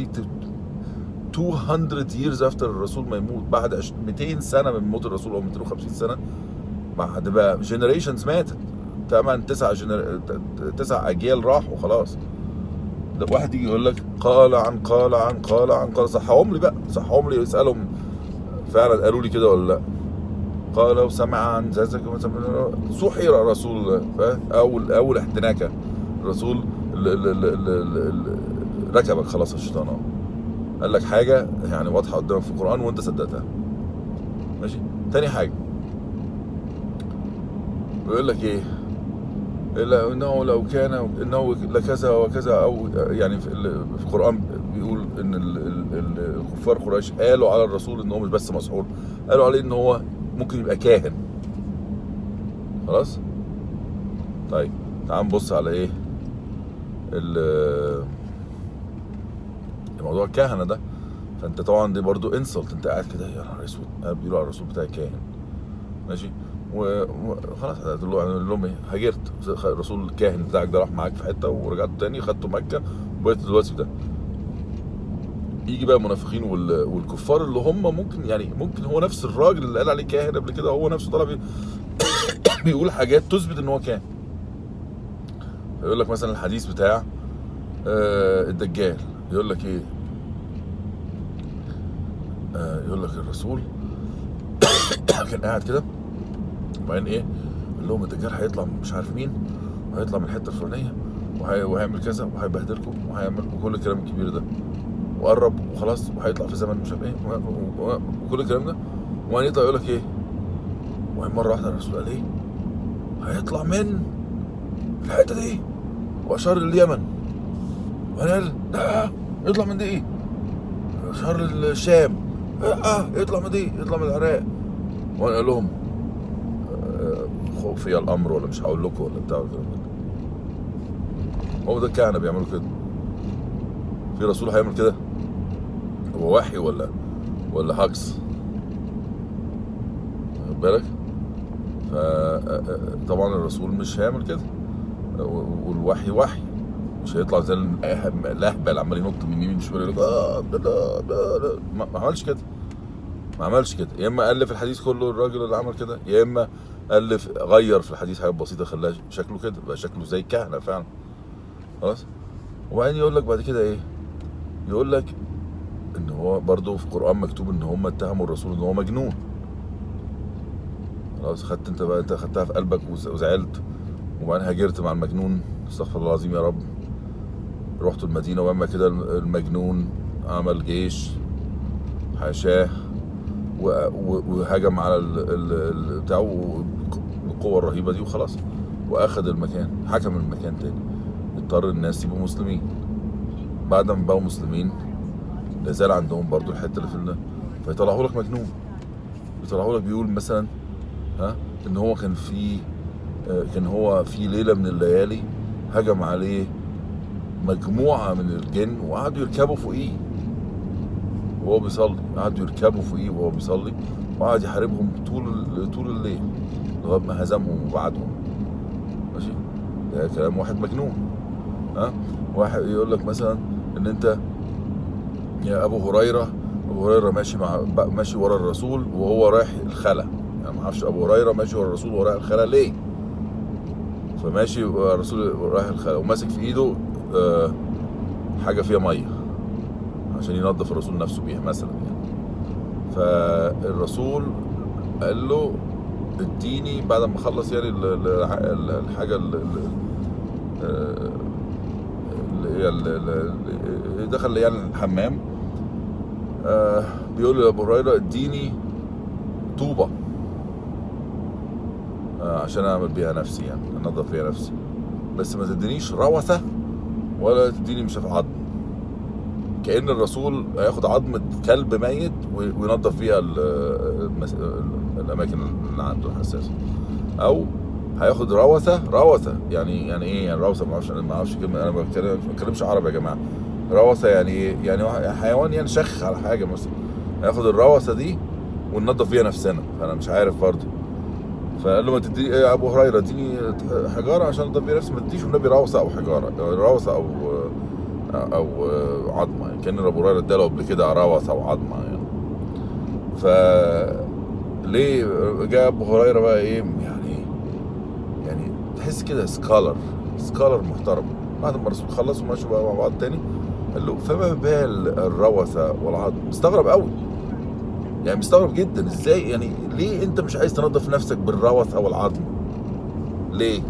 [SPEAKER 1] 200 years after الرسول ما يموت بعد عش- 200 سنه من موت الرسول او 250 سنه بعد بقى جنريشنز ماتت تمن تسع جنر... تسع اجيال راحوا خلاص ده واحد يجي يقول لك قال عن قال عن قال عن قال صحهم لي بقى صحهم لي اسالهم فعلا قالوا لي كده ولا لا قال لو سمع عن ذلك سحر رسول الله فاهم؟ اول اول احتناكه الرسول ال- ال- ال- ال- ال- ال- ركبك خلاص الشيطان اهو قال لك حاجه يعني واضحه قدامك في القران وانت صدقتها ماشي تاني حاجه بيقول لك ايه إلا انه لو كان انه لكذا وكذا او يعني في, ال- في القران بيقول ان ال- ال- ال- الكفار قريش قالوا على الرسول ان هو مش بس مسحور قالوا عليه ان هو ممكن يبقى كاهن خلاص طيب تعال نبص على ايه ال- موضوع الكهنه ده فانت طبعا دي برضو انسلت انت قاعد كده يا نهار اسود أنا بيقولوا على الرسول بتاعي كاهن ماشي و- وخلاص هتقول له هنقول لهم ايه هاجرت الرسول الكاهن بتاعك ده راح معاك في حته ورجعت تاني خدته مكه وبقيت دلوقتي في ده يجي بقى المنافقين وال- والكفار اللي هم ممكن يعني ممكن هو نفس الراجل اللي قال عليه كاهن قبل كده هو نفسه طلع بي- بيقول حاجات تثبت ان هو كاهن يقول لك مثلا الحديث بتاع آه، الدجال يقول لك ايه آه، يقول لك الرسول كان قاعد كده وبعدين ايه قال لهم الدجال هيطلع من مش عارف مين وهيطلع من الحته الفلانيه وهي- وهيعمل كذا وهيبهدلكم وهيعمل وكل الكلام الكبير ده وقرب وخلاص وهيطلع في زمن مش عارف ايه و- و- وكل الكلام ده وبعدين يطلع يقول لك ايه وبعدين مره واحده الرسول قال ايه هيطلع من الحته دي واشار لليمن وبعدين قال لا يطلع من دي ايه اشار للشام اه يطلع من دي يطلع من العراق وانا قال لهم آه، خفي الامر ولا مش هقول لكم ولا بتاع الكلام ده هو ده الكهنه بيعملوا كده في رسول هيعمل كده هو وحي ولا ولا هجس واخد بالك فطبعا الرسول مش هيعمل كده والوحي وحي مش هيطلع زي الاهبل عمال ينط من يمين شمال يقول لك اه لا لا لا لا ما ما عملش كده ما عملش كده يا اما الف الحديث كله الراجل اللي عمل كده يا اما الف غير في الحديث حاجات بسيطه خلاها شكله كده بقى شكله زي الكهنه فعلا خلاص وبعدين يقول لك بعد كده ايه يقول لك ان هو برضه في القران مكتوب ان هم اتهموا الرسول ان هو مجنون خلاص خدت انت بقى انت خدتها في قلبك وز- وزعلت وبعدين هاجرت مع المجنون استغفر الله العظيم يا رب رحت المدينه واما كده المجنون عمل جيش حاشاه و- و- وهجم على ال- ال- ال- بتاعه بالقوه الرهيبه دي وخلاص واخد المكان حكم المكان تاني اضطر الناس يبقوا مسلمين بعد ما بقوا مسلمين لا زال عندهم برضو الحته اللي في ال- فيطلعوا لك مجنون يطلعوا لك بيقول مثلا ها ان هو كان في آه، كان هو في ليله من الليالي هجم عليه مجموعه من الجن وقعدوا يركبوا فوقيه وهو بيصلي قعدوا يركبوا فوقيه وهو بيصلي وقعد يحاربهم طول ال- طول الليل لغايه ما هزمهم وبعدهم ماشي ده كلام واحد مجنون ها واحد يقول لك مثلا ان انت يا ابو هريره ابو هريره ماشي مع ماشي ورا الرسول وهو رايح الخلا يعني ما اعرفش ابو هريره ماشي ورا الرسول وهو رايح الخلا ليه فماشي ورا الرسول رايح الخلا وماسك في ايده آه، حاجه فيها ميه عشان ينظف الرسول نفسه بيها مثلا يعني فالرسول قال له اديني بعد ما خلص يعني ال- ال- ال- الحاجه ال- ال- آه، اللي هي ال- ال- ال- دخل يعني الحمام آه، بيقول له يا ابو هريره اديني طوبه آه، عشان اعمل بيها نفسي يعني انظف بيها نفسي بس ما تدينيش روثه ولا تديني مش عارف عظم كأن الرسول هياخد عظمة كلب ميت وي- وينظف فيها ال- المس- الأماكن اللي عنده الحساسة أو هياخد روثة روثة يعني يعني إيه يعني روثة ما أعرفش أنا ما أعرفش كلمة أنا ما بتكلم- ما بتكلمش عربي يا جماعة روثة يعني إيه؟ يعني واحد- حيوان يعني شخ على حاجة مثلا هياخد الروثة دي وننظف فيها نفسنا فأنا مش عارف برضه فقال له ما تديني إيه يا ابو هريره اديني حجاره عشان انضف بيها نفسي ما تديش والنبي روثه او حجاره روثه او او عظمه يعني كان ابو هريره اداله قبل كده روثه او عظمه يعني ف ليه جاء ابو هريره بقى ايه يعني يعني تحس كده سكالر سكالر محترم بعد ما الرسول خلص وماشوا بقى مع بعض تاني قال له فما بال الروثه والعظم مستغرب قوي يعني مستغرب جدا ازاي يعني ليه انت مش عايز تنظف نفسك بالروث او العظم ليه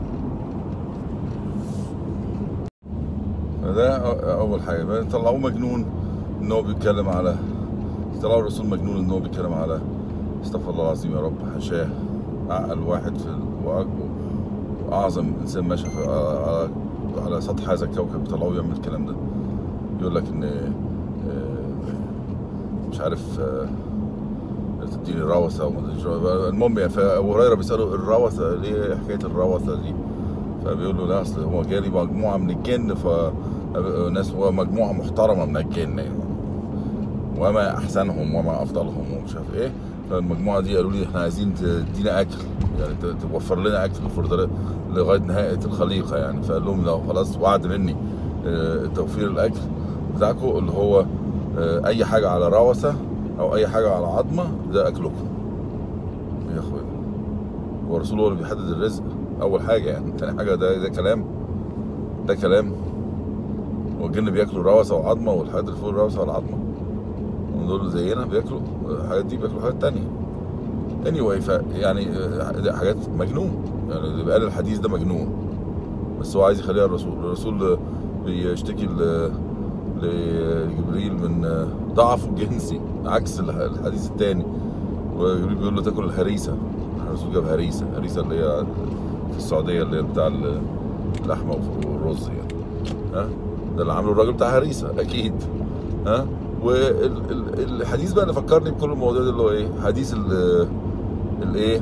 [SPEAKER 1] ده اول حاجه بقى طلعوه مجنون ان هو بيتكلم على طلعوا الرسول مجنون ان هو بيتكلم على استغفر الله العظيم يا رب حاشاه اعقل واحد في ال- وأك- واعظم انسان ماشي في على, على سطح هذا الكوكب طلعوه يعمل الكلام ده يقول لك ان آه، مش عارف آه، تديني روثه وما تدينيش روثة. المهم يعني فابو هريره بيساله الروثه ليه حكايه الروثه دي فبيقول له لا اصل هو جالي مجموعه من الجن ف ناس مجموعه محترمه من الجن يعني وما احسنهم وما افضلهم ومش عارف ايه فالمجموعه دي قالوا لي احنا عايزين تدينا اكل يعني ت- توفر لنا اكل for the- لغايه نهايه الخليقه يعني فقال لهم لو خلاص وعد مني آه، توفير الاكل بتاعكم اللي هو آه، اي حاجه على روثه او اي حاجه على عظمه ده اكلكم يا اخويا هو الرسول هو اللي بيحدد الرزق اول حاجه يعني تاني حاجه ده ده كلام ده كلام هو الجن بياكلوا روثه وعظمه والحاجات اللي فوق الروثه والعظمه هم دول زينا بياكلوا الحاجات دي بياكلوا حاجات تانية anyway ف يعني آه، ده حاجات مجنون يعني اللي قال الحديث ده مجنون بس هو عايز يخليها الرسول الرسول بيشتكي ل- لجبريل من ضعفه الجنسي عكس الح- الحديث الثاني وجبريل بيقول له تاكل الهريسه الرسول جاب هريسه هريسه اللي هي في السعوديه اللي هي بتاع اللحمه والرز يعني ها ده اللي عامله الراجل بتاع هريسه اكيد ها والحديث بقى اللي فكرني بكل المواضيع دي اللي هو ايه حديث ال- الايه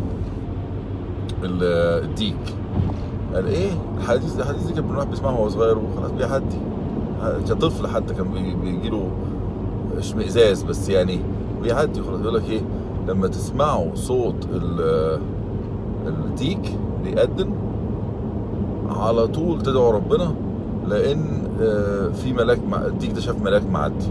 [SPEAKER 1] ال- الديك قال ايه الحديث ده الحديث دي كان الواحد بيسمعه وهو صغير وخلاص بيعدي كطفل حتى كان بي- بيجيله اشمئزاز بس يعني بيعدي خلاص يقول لك ايه لما تسمعوا صوت ال الديك بيأذن على طول تدعو ربنا لان آه، في ملاك مع الديك ده شاف ملاك معدي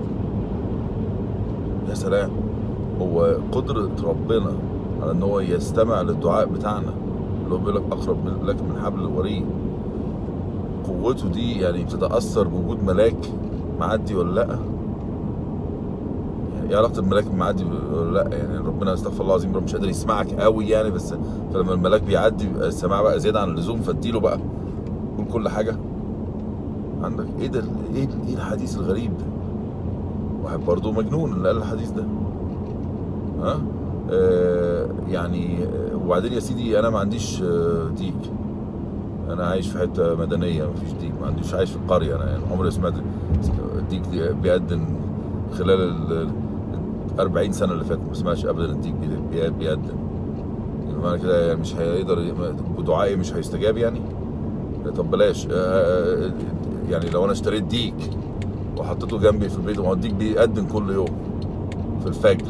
[SPEAKER 1] يا سلام هو قدرة ربنا على ان هو يستمع للدعاء بتاعنا اللي هو بيقول لك اقرب من- لك من حبل الوريد قوته دي يعني بتتأثر بوجود ملاك معدي ولا لا يعني ايه علاقة الملاك المعدي ولا لا يعني ربنا استغفر الله العظيم ربنا مش قادر يسمعك قوي يعني بس فلما الملاك بيعدي بيبقى السماع بقى زيادة عن اللزوم فاديله بقى قول كل حاجة عندك ايه ده ايه ايه الحديث الغريب ده واحد برضه مجنون اللي قال الحديث ده ها آه يعني آه، وبعدين يا سيدي انا ما عنديش آه، ديك انا عايش في حته مدنيه ما فيش ديك ما عنديش عايش في القريه انا يعني عمري ما سمعت الديك دي بيأذن خلال ال 40 سنه اللي فاتت ما سمعتش ابدا الديك بي- بي- بيأذن يعني معنى كده يعني مش هيقدر بدعائي مش هيستجاب يعني طب بلاش آه، آه، يعني لو انا اشتريت ديك وحطيته جنبي في البيت ما هو الديك بيأذن كل يوم في الفجر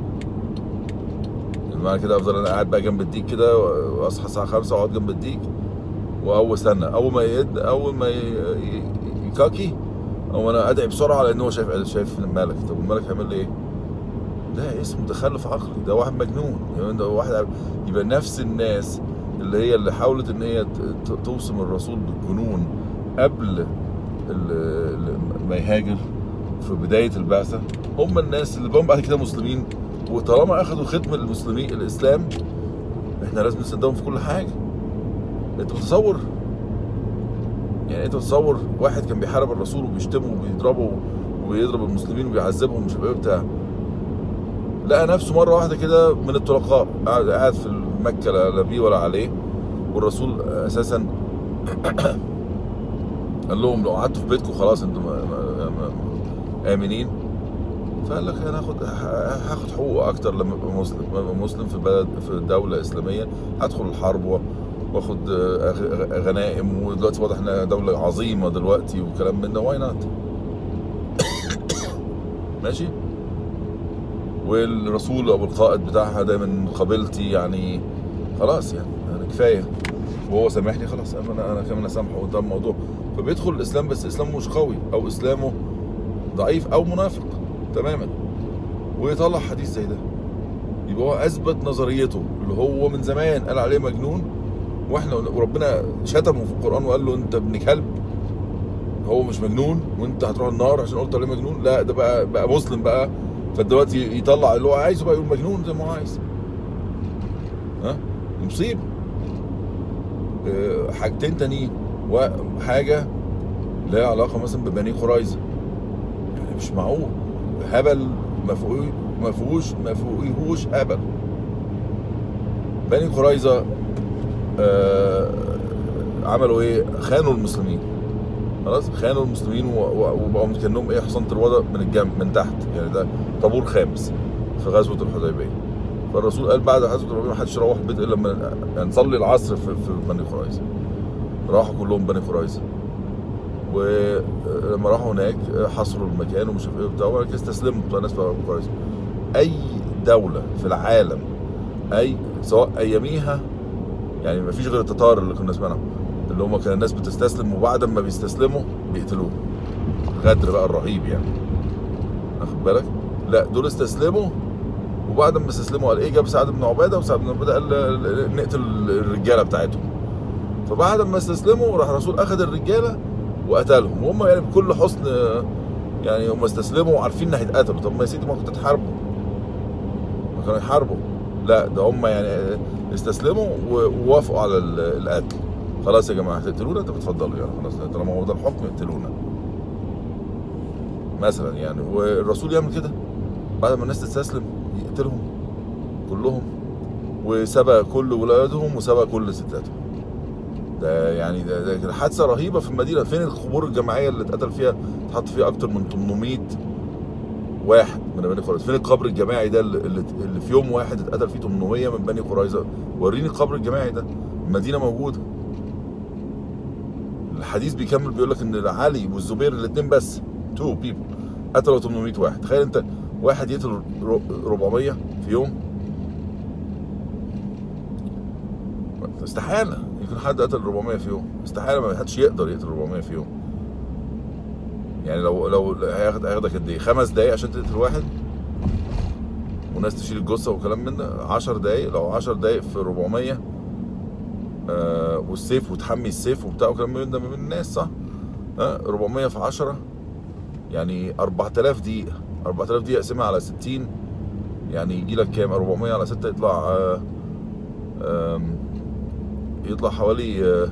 [SPEAKER 1] يعني معنى كده افضل انا قاعد بقى جنب الديك كده واصحى الساعه 5 واقعد جنب الديك واول استنى اول ما يد اول ما ي- ي- يكاكي او انا ادعي بسرعه لان هو شايف شايف الملك طب الملك هيعمل لي ايه؟ ده اسمه تخلف عقلي ده واحد مجنون يعني ده واحد يبقى نفس الناس اللي هي اللي حاولت ان هي ت- ت- توصم الرسول بالجنون قبل ال- ال- ما يهاجر في بدايه البعثه هم الناس اللي بقوا بعد كده مسلمين وطالما اخذوا ختم المسلمين الاسلام احنا لازم نصدقهم في كل حاجه انت متصور يعني انت متصور واحد كان بيحارب الرسول وبيشتمه وبيضربه وبيضرب المسلمين وبيعذبهم مش عارف ايه بتاع لقى نفسه مره واحده كده من الطلقاء قاعد قاعد في مكه لا لا بيه ولا عليه والرسول اساسا قال لهم لو قعدتوا في بيتكم خلاص انتم م- م- م- امنين فقال لك انا هاخد هاخد حقوق اكتر لما ابقى مسلم لما ابقى مسلم في بلد في دوله اسلاميه هدخل الحرب و- واخد آه، غ- غنائم ودلوقتي واضح انها دوله عظيمه دلوقتي وكلام من ده واي نوت ماشي والرسول او القائد بتاعها دايما قابلتي يعني خلاص يعني انا كفايه وهو سامحني خلاص انا انا كمان اسامحه قدام الموضوع فبيدخل الاسلام بس اسلامه مش قوي او اسلامه ضعيف او منافق تماما ويطلع حديث زي ده يبقى هو اثبت نظريته اللي هو من زمان قال عليه مجنون واحنا وربنا شتمه في القران وقال له انت ابن كلب هو مش مجنون وانت هتروح النار عشان قلت عليه مجنون لا ده بقى بقى مسلم بقى فدلوقتي يطلع اللي هو عايزه بقى يقول مجنون زي ما هو عايز ها مصيبه آه، حاجتين تانيين وحاجه لها علاقه مثلا ببني قريظه يعني مش معقول هبل ما فوقيه ما فيهوش ما فوقيهوش هبل بني قريظه آه عملوا ايه خانوا المسلمين خلاص خانوا المسلمين و- و- وبقوا كانهم ايه حصان الوضع من الجنب من تحت يعني ده طابور خامس في غزوه الحديبيه فالرسول قال بعد غزوه الحديبيه ما حدش يروح البيت الا لما نصلي العصر في, في بني قريظه راحوا كلهم بني قريظه ولما راحوا هناك حصروا المكان ومش عارف ايه وبتاع وبعد كده استسلموا بتوع الناس بتوع بني قريظه اي دوله في العالم اي سواء اياميها يعني ما فيش غير التتار اللي كنا سمعناهم اللي هم كان الناس بتستسلم وبعد ما بيستسلموا بيقتلوه غدر بقى الرهيب يعني واخد بالك لا دول استسلموا وبعد ما استسلموا قال ايه جاب سعد بن عباده وسعد بن عباده قال نقتل الرجاله بتاعتهم فبعد ما استسلموا راح الرسول اخذ الرجاله وقتلهم وهم يعني بكل حسن يعني هم استسلموا وعارفين ان هيتقتلوا طب ما يا سيدي ما كنت تحاربوا ما كانوا يحاربوا لا ده هم يعني استسلموا ووافقوا على ال- القتل خلاص يا جماعه هتقتلونا طب اتفضلوا يعني خلاص طالما هو ده الحكم اقتلونا مثلا يعني والرسول يعمل كده بعد ما الناس تستسلم يقتلهم كلهم وسبى كل ولادهم وسبى كل ستاتهم ده يعني ده, ده حادثه رهيبه في المدينه فين القبور الجماعيه اللي اتقتل فيها اتحط فيها اكتر من 800 واحد من بني قريظه فين القبر الجماعي ده اللي, اللي في يوم واحد اتقتل فيه 800 من بني قريظه وريني القبر الجماعي ده المدينه موجوده الحديث بيكمل بيقول لك ان علي والزبير الاثنين بس تو بيبل قتلوا 800 واحد تخيل انت واحد يقتل ر- 400 في يوم استحاله يكون حد قتل 400 في يوم استحاله ما حدش يقدر يقتل 400 في يوم يعني لو لو هياخد هياخدك قد ايه خمس دقايق عشان تقتل واحد وناس تشيل الجثه وكلام من ده 10 دقايق لو 10 دقايق في 400 آه والسيف وتحمي السيف وبتاع وكلام من ده من الناس صح؟ آه 400 في 10 يعني 4000 دقيقة 4000 دقيقة اقسمها على 60 يعني يجي لك كام 400 على 6 يطلع آه آم، يطلع حوالي آه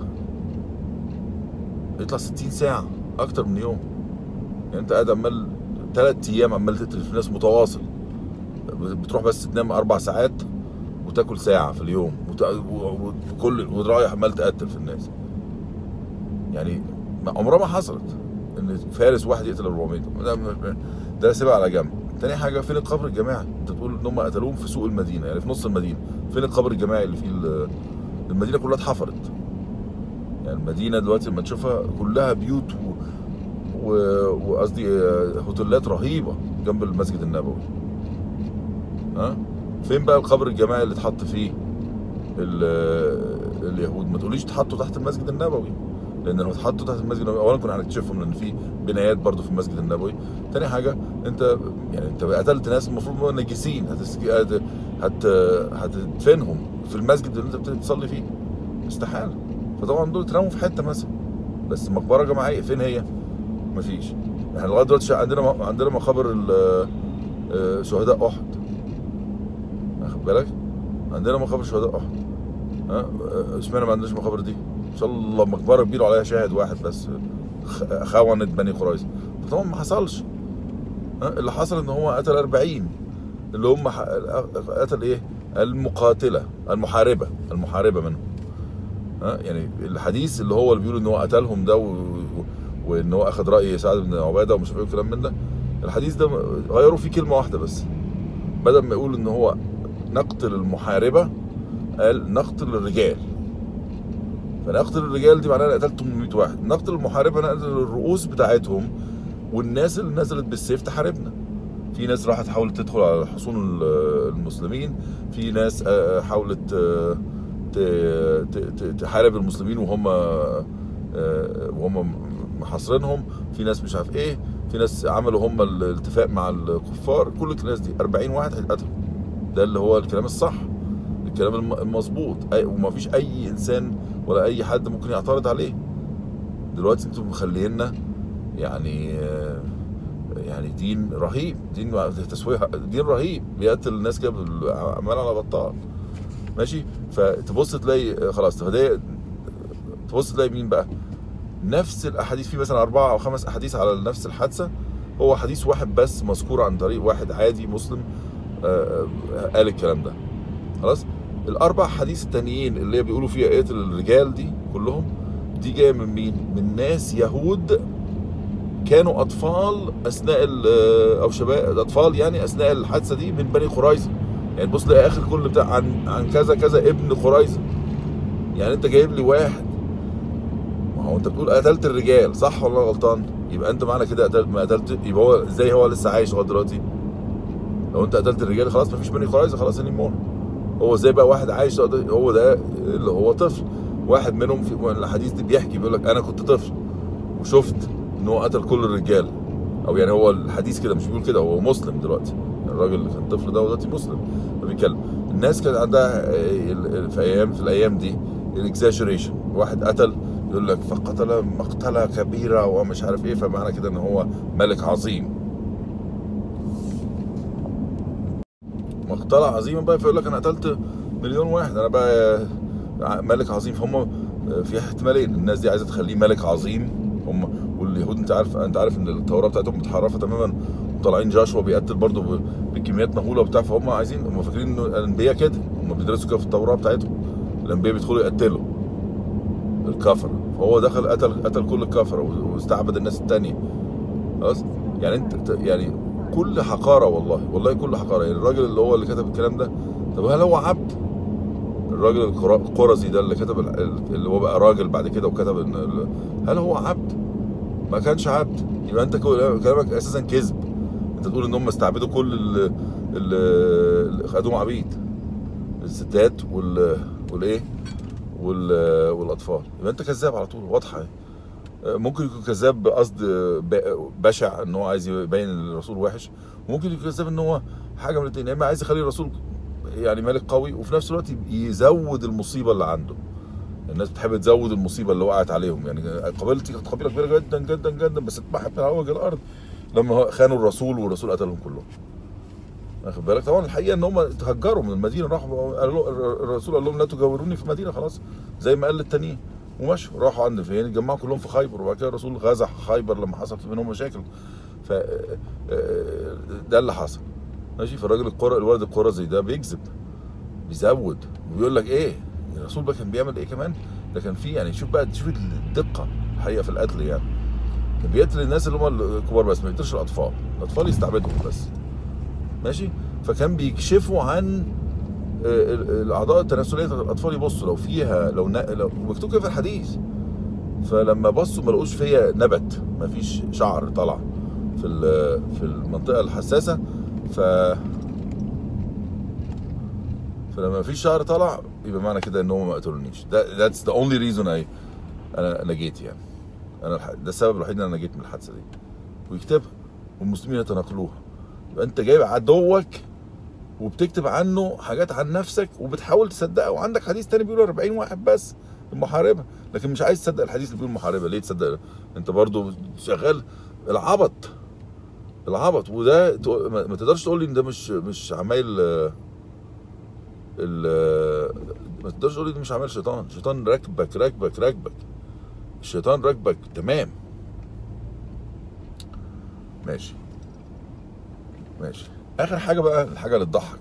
[SPEAKER 1] يطلع 60 ساعة أكتر من يوم يعني أنت قاعد عمال ثلاث أيام عمال تقتل في ناس متواصل بتروح بس تنام أربع ساعات وتاكل ساعة في اليوم وت- و- وكل ورايح عمال تقتل في الناس يعني ما- عمرها ما حصلت ان فارس واحد يقتل 400 ده ده سيبها على جنب تاني حاجه فين القبر الجماعي انت تقول ان هم قتلوهم في سوق المدينه يعني في نص المدينه فين القبر الجماعي اللي فيه ال- المدينه كلها اتحفرت يعني المدينه دلوقتي لما تشوفها كلها بيوت و- و- وقصدي آه، هوتيلات رهيبه جنب المسجد النبوي ها فين بقى القبر الجماعي اللي اتحط فيه ال- اليهود ما تقوليش اتحطوا تحت المسجد النبوي لان لو اتحطوا تحت المسجد النبوي اولا كنا هنكتشفهم لان في بنايات برضو في المسجد النبوي تاني حاجه انت يعني انت قتلت ناس المفروض نجسين هتسك... هت... هت... هتدفنهم في المسجد اللي انت بتصلي فيه استحاله فطبعا دول اترموا في حته مثلا بس مقبره جماعيه فين هي؟ مفيش احنا لغايه دلوقتي شا- عندنا عندنا مقابر ال- آه، شهداء احد واخد بالك؟ عندنا مقابر شهداء احد ها آه، اشمعنى ما عندناش مقابر دي؟ ان شاء الله مقبره كبيره عليها شاهد واحد بس خ- خونت بني قريظه طبعا ما حصلش ها اللي حصل ان هو قتل 40 اللي هم ح- قتل ايه؟ المقاتله المحاربه المحاربه منهم ها يعني الحديث اللي هو اللي بيقول ان هو قتلهم ده و... و- وان هو اخذ راي سعد بن عباده ومش عارف ايه الكلام من ده الحديث ده غيروا فيه كلمه واحده بس بدل ما يقول ان هو نقتل المحاربه قال نقتل الرجال فنقتل الرجال دي معناها انا قتلت 800 واحد نقتل المحاربه نقتل الرؤوس بتاعتهم والناس اللي نزلت بالسيف تحاربنا في ناس راحت حاولت تدخل على حصون ال- المسلمين في ناس آه، حاولت آه، ت- ت- ت- تحارب المسلمين وهم آه، وهم محاصرينهم في ناس مش عارف ايه في ناس عملوا هم الاتفاق مع الكفار كل الناس دي 40 واحد هيتقتلوا ده اللي هو الكلام الصح الكلام الم- المظبوط أي- وما فيش اي انسان ولا اي حد ممكن يعترض عليه دلوقتي انتم مخلينا يعني آه، يعني دين رهيب دين تسويه دين رهيب بيقتل الناس كده بال- عمال على بطال ماشي فتبص تلاقي خلاص فده تبص تلاقي مين بقى نفس الاحاديث في مثلا اربعه او خمس احاديث على نفس الحادثه هو حديث واحد بس مذكور عن طريق واحد عادي مسلم آه، آه، قال الكلام ده خلاص الاربع حديث التانيين اللي هي بيقولوا فيها اقتل الرجال دي كلهم دي جايه من مين من ناس يهود كانوا اطفال اثناء ال- او شباب اطفال يعني اثناء الحادثه دي من بني قريظه يعني بص تلاقي اخر كل بتاع عن عن كذا كذا ابن قريظه يعني انت جايب لي واحد ما هو انت بتقول قتلت الرجال صح ولا أنا غلطان يبقى انت معنى كده قتلت ما قتلت يبقى هو ازاي هو لسه عايش لغايه دلوقتي لو انت قتلت الرجال خلاص ما فيش بني قريظه خلاص انيمور هو ازاي بقى واحد عايش ده- هو ده اللي هو طفل واحد منهم في الحديث دي بيحكي بيقول لك انا كنت طفل وشفت ان هو قتل كل الرجال او يعني هو الحديث كده مش بيقول كده هو مسلم دلوقتي الراجل اللي كان طفل ده دلوقتي مسلم فبيتكلم الناس كانت عندها آه، ال- ال- في ايام في الايام دي الاكزاجريشن واحد قتل يقول لك فقتل مقتله كبيره ومش عارف ايه فمعنى كده ان هو ملك عظيم مقتله عظيمه بقى فيقول لك انا قتلت مليون واحد انا بقى ملك عظيم فهم في احتمالين الناس دي عايزه تخليه ملك عظيم هم واليهود انت عارف انت عارف ان التوراه بتاعتهم متحرفه تماما وطالعين جاشوا بيقتل برضه ب- بكميات مهوله وبتاع فهم عايزين هم فاكرين ان الانبياء كده هم بيدرسوا كده في التوراه بتاعتهم الانبياء بيدخلوا يقتلوا الكفره فهو دخل قتل قتل كل الكفره واستعبد الناس التانية خلاص يعني انت يعني كل حقاره والله والله كل حقاره يعني الراجل اللي هو اللي كتب الكلام ده طب هل هو عبد؟ الراجل القرا- القرزي ده اللي كتب ال- ال- اللي هو بقى راجل بعد كده وكتب ان ال- هل هو عبد؟ ما كانش عبد يبقى انت كل- كلامك اساسا كذب انت تقول ان هم استعبدوا كل ال- ال- اللي خدوهم عبيد الستات وال والايه وال- والاطفال يبقى انت كذاب على طول واضحه يعني. ممكن يكون كذاب بقصد ب- بشع ان هو عايز يبين ان الرسول وحش وممكن يكون كذاب ان هو حاجه من الاثنين يا اما عايز يخلي الرسول يعني ملك قوي وفي نفس الوقت يزود المصيبه اللي عنده الناس بتحب تزود المصيبه اللي وقعت عليهم يعني قبيلتي كانت قبيله كبيره جدا جدا جدا بس اتمحت من على وجه الارض لما خانوا الرسول والرسول قتلهم كلهم واخد بالك طبعا الحقيقه ان هم تهجروا من المدينه راحوا قالوا الرسول قال لهم لا تجاوروني في المدينه خلاص زي ما قال للتانيين ومشوا راحوا عند فين اتجمعوا كلهم في خيبر وبعد كده الرسول غزا خيبر لما حصل بينهم مشاكل ف ده اللي حصل ماشي فالراجل القرى الولد القرى زي ده بيكذب بيزود وبيقول لك ايه الرسول بقى كان بيعمل ايه كمان ده كان في يعني شوف بقى شوف الدقه الحقيقه في القتل يعني كان بيقتل الناس اللي هم الكبار بس ما يقتلش الاطفال الاطفال يستعبدهم بس ماشي فكان بيكشفوا عن آه، ال- الاعضاء التناسليه بتاعت الاطفال يبصوا لو فيها لو, ن... لو مكتوب كده في الحديث فلما بصوا ما لقوش فيها نبت ما فيش شعر طلع في ال- في المنطقه الحساسه ف فلما ما فيش شعر طلع يبقى معنى كده ان هم ما قتلونيش ده ذاتس ذا اونلي ريزون اي انا نجيت يعني انا الح... ده السبب الوحيد ان انا نجيت من الحادثه دي ويكتبها والمسلمين يتناقلوها يبقى انت جايب عدوك وبتكتب عنه حاجات عن نفسك وبتحاول تصدقها وعندك حديث تاني بيقول 40 واحد بس المحاربه لكن مش عايز تصدق الحديث اللي بيقول محاربه ليه تصدق انت برضو شغال العبط العبط وده تو- ما ما تقدرش تقول لي ان ده مش مش عمايل آه، ال آه، ما تقدرش تقول لي ده مش عمايل شيطان شيطان راكبك راكبك راكبك الشيطان راكبك تمام ماشي ماشي اخر حاجه بقى الحاجه اللي تضحك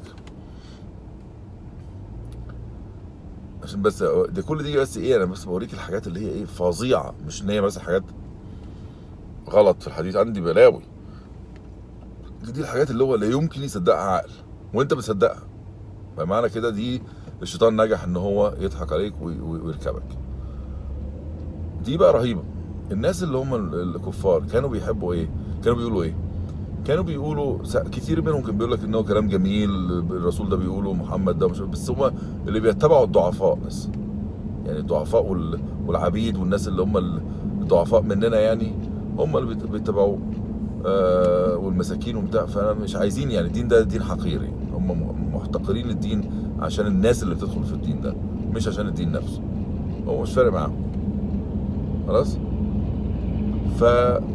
[SPEAKER 1] عشان بس ده كل دي بس ايه انا بس بوريك الحاجات اللي هي ايه فظيعه مش ان هي مثلا حاجات غلط في الحديث عندي بلاوي دي الحاجات اللي هو لا يمكن يصدقها عقل وانت بتصدقها بمعنى كده دي الشيطان نجح ان هو يضحك عليك وي- وي- ويركبك دي بقى رهيبه الناس اللي هم ال- الكفار كانوا بيحبوا ايه كانوا بيقولوا ايه كانوا بيقولوا س- كتير منهم كان بيقول لك ان هو كلام جميل الرسول ده بيقوله محمد ده مش بس هم اللي بيتبعوا الضعفاء بس يعني الضعفاء وال- والعبيد والناس اللي هم الضعفاء مننا يعني هم اللي بيت- بيتبعوه آه والمساكين وبتاع فانا مش عايزين يعني الدين ده دين حقير يعني هم م- محتقرين الدين عشان الناس اللي بتدخل في الدين ده مش عشان الدين نفسه هو مش فارق معاهم خلاص ف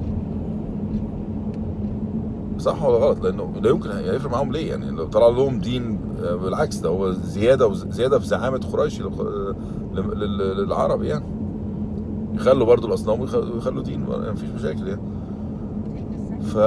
[SPEAKER 1] صح ولا غلط لانه لا يمكن هيفرق معاهم ليه يعني لو طلع لهم دين آه، بالعكس ده هو زياده وز- زياده في زعامه قريش لل- لل- لل- للعرب يعني يخلوا برضو الاصنام ويخ- ويخلوا دين ما فيش مشاكل يعني ف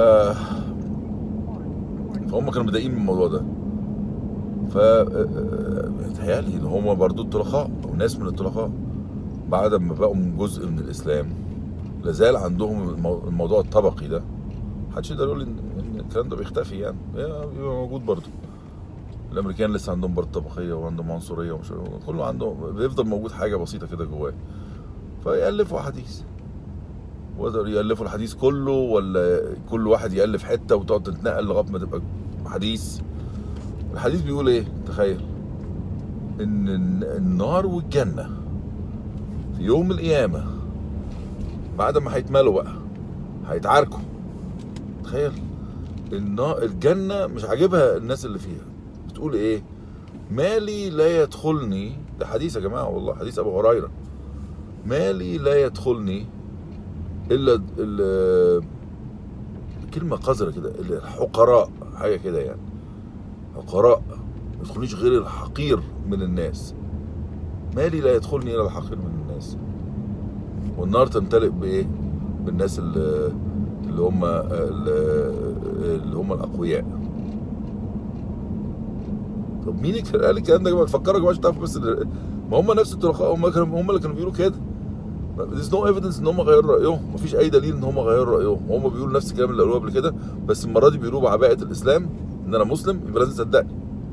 [SPEAKER 1] فهم كانوا متضايقين من الموضوع ده ف متهيألي ان هم برضو الطلقاء او ناس من الطلقاء بعد ما بقوا من جزء من الاسلام لازال عندهم المو- الموضوع الطبقي ده محدش يقدر يقول ان إن الكلام ده بيختفي يعني بيبقى موجود برضه الامريكان لسه عندهم برضه طبقيه وعندهم عنصريه ومش كله عنده بيفضل موجود حاجه بسيطه كده جواه فيالفوا احاديث ويقدر يالفوا الحديث كله ولا كل واحد يالف حته وتقعد تتنقل لغايه ما تبقى حديث الحديث بيقول ايه تخيل ان الن- النار والجنه في يوم القيامه بعد ما هيتملوا بقى هيتعاركوا تخيل النا- الجنة مش عاجبها الناس اللي فيها بتقول ايه مالي لا يدخلني ده حديث يا جماعة والله حديث أبو هريرة مالي لا يدخلني إلا ال- كلمة قذرة كده الحقراء حاجة كده يعني حقراء ما يدخلنيش غير الحقير من الناس مالي لا يدخلني إلا الحقير من الناس والنار تمتلئ بإيه بالناس اللي اللي هم اللي هم الاقوياء طب مين اللي كان قال الكلام ده يا جماعه تفكروا يا جماعه عشان تعرفوا بس ال- ما هم نفس الطلقاء هم كانوا هم اللي كانوا بيقولوا كده There's no evidence ان هم غيروا رايهم مفيش اي دليل ان هم غيروا رايهم هم بيقولوا نفس الكلام اللي قالوه قبل كده بس المره دي بيقولوه بعباءه الاسلام ان انا مسلم يبقى لازم تصدقني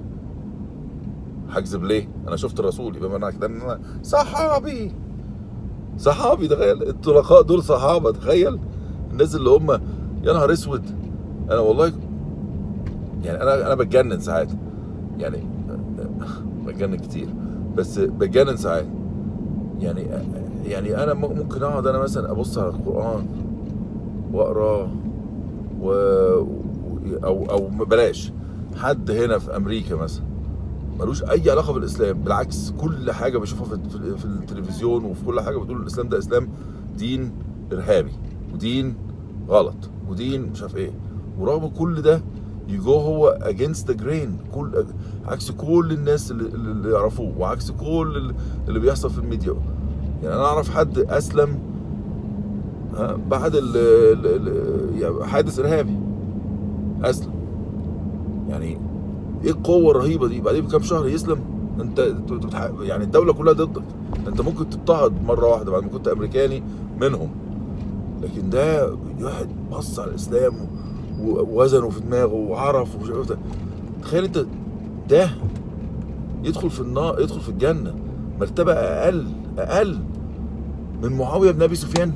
[SPEAKER 1] هكذب ليه؟ انا شفت الرسول يبقى معنى كده ان انا صحابي صحابي تخيل الطلقاء دول صحابه تخيل الناس اللي هم يا نهار اسود انا والله يعني انا انا بتجنن ساعات يعني بتجنن كتير بس بتجنن ساعات يعني يعني انا م- ممكن اقعد انا مثلا ابص على القران واقراه و او او بلاش حد هنا في امريكا مثلا ملوش اي علاقه بالاسلام بالعكس كل حاجه بشوفها في, في, في التلفزيون وفي كل حاجه بتقول الاسلام ده اسلام دين ارهابي ودين غلط ودين مش عارف ايه ورغم كل ده يجو هو اجينست ذا جرين كل عكس كل الناس اللي, اللي يعرفوه وعكس كل اللي- اللي بيحصل في الميديا يعني انا اعرف حد اسلم ها، بعد ال ال- ال- يعني حادث ارهابي اسلم يعني ايه القوه الرهيبه دي بعدين بكام شهر يسلم انت أنت بتح- يعني الدوله كلها ضدك انت ممكن تضطهد مره واحده بعد ما كنت امريكاني منهم لكن ده واحد بص على الاسلام و- ووزنه في دماغه وعرف ومش عارف ده. تخيل انت ده يدخل في النار يدخل في الجنه مرتبه اقل اقل من معاويه بن ابي سفيان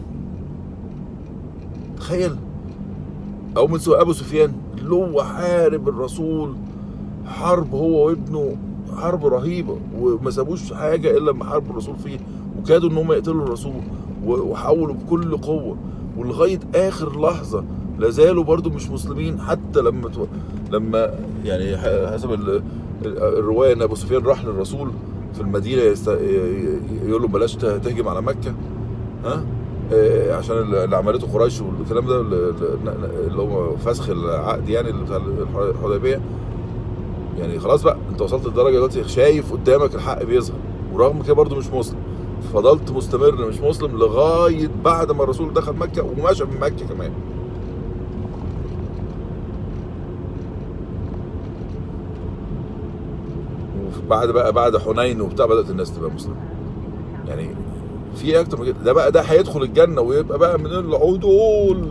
[SPEAKER 1] تخيل او من سوء ابو سفيان اللي هو حارب الرسول حرب هو وابنه حرب رهيبه وما سابوش حاجه الا لما حاربوا الرسول فيه وكادوا ان هم يقتلوا الرسول و- وحاولوا بكل قوه ولغايه اخر لحظه لا زالوا برضو مش مسلمين حتى لما تو... لما يعني ح- حسب ال... ال- الروايه ان ابو سفيان راح للرسول في المدينه يست... ي- ي- يقول له بلاش ته- تهجم على مكه ها آه، عشان اللي عملته قريش والكلام ده اللي اللي هو فسخ العقد يعني اللي بتاع الحديبيه يعني خلاص بقى انت وصلت لدرجه دلوقتي شايف قدامك الحق بيظهر ورغم كده برضه مش مسلم فضلت مستمر مش مسلم لغايه بعد ما الرسول دخل مكه ومشى من مكه كمان وبعد بقى بعد حنين وبتاع بدات الناس تبقى مسلمه يعني في اكتر من كده ده بقى ده هيدخل الجنه ويبقى بقى من العدول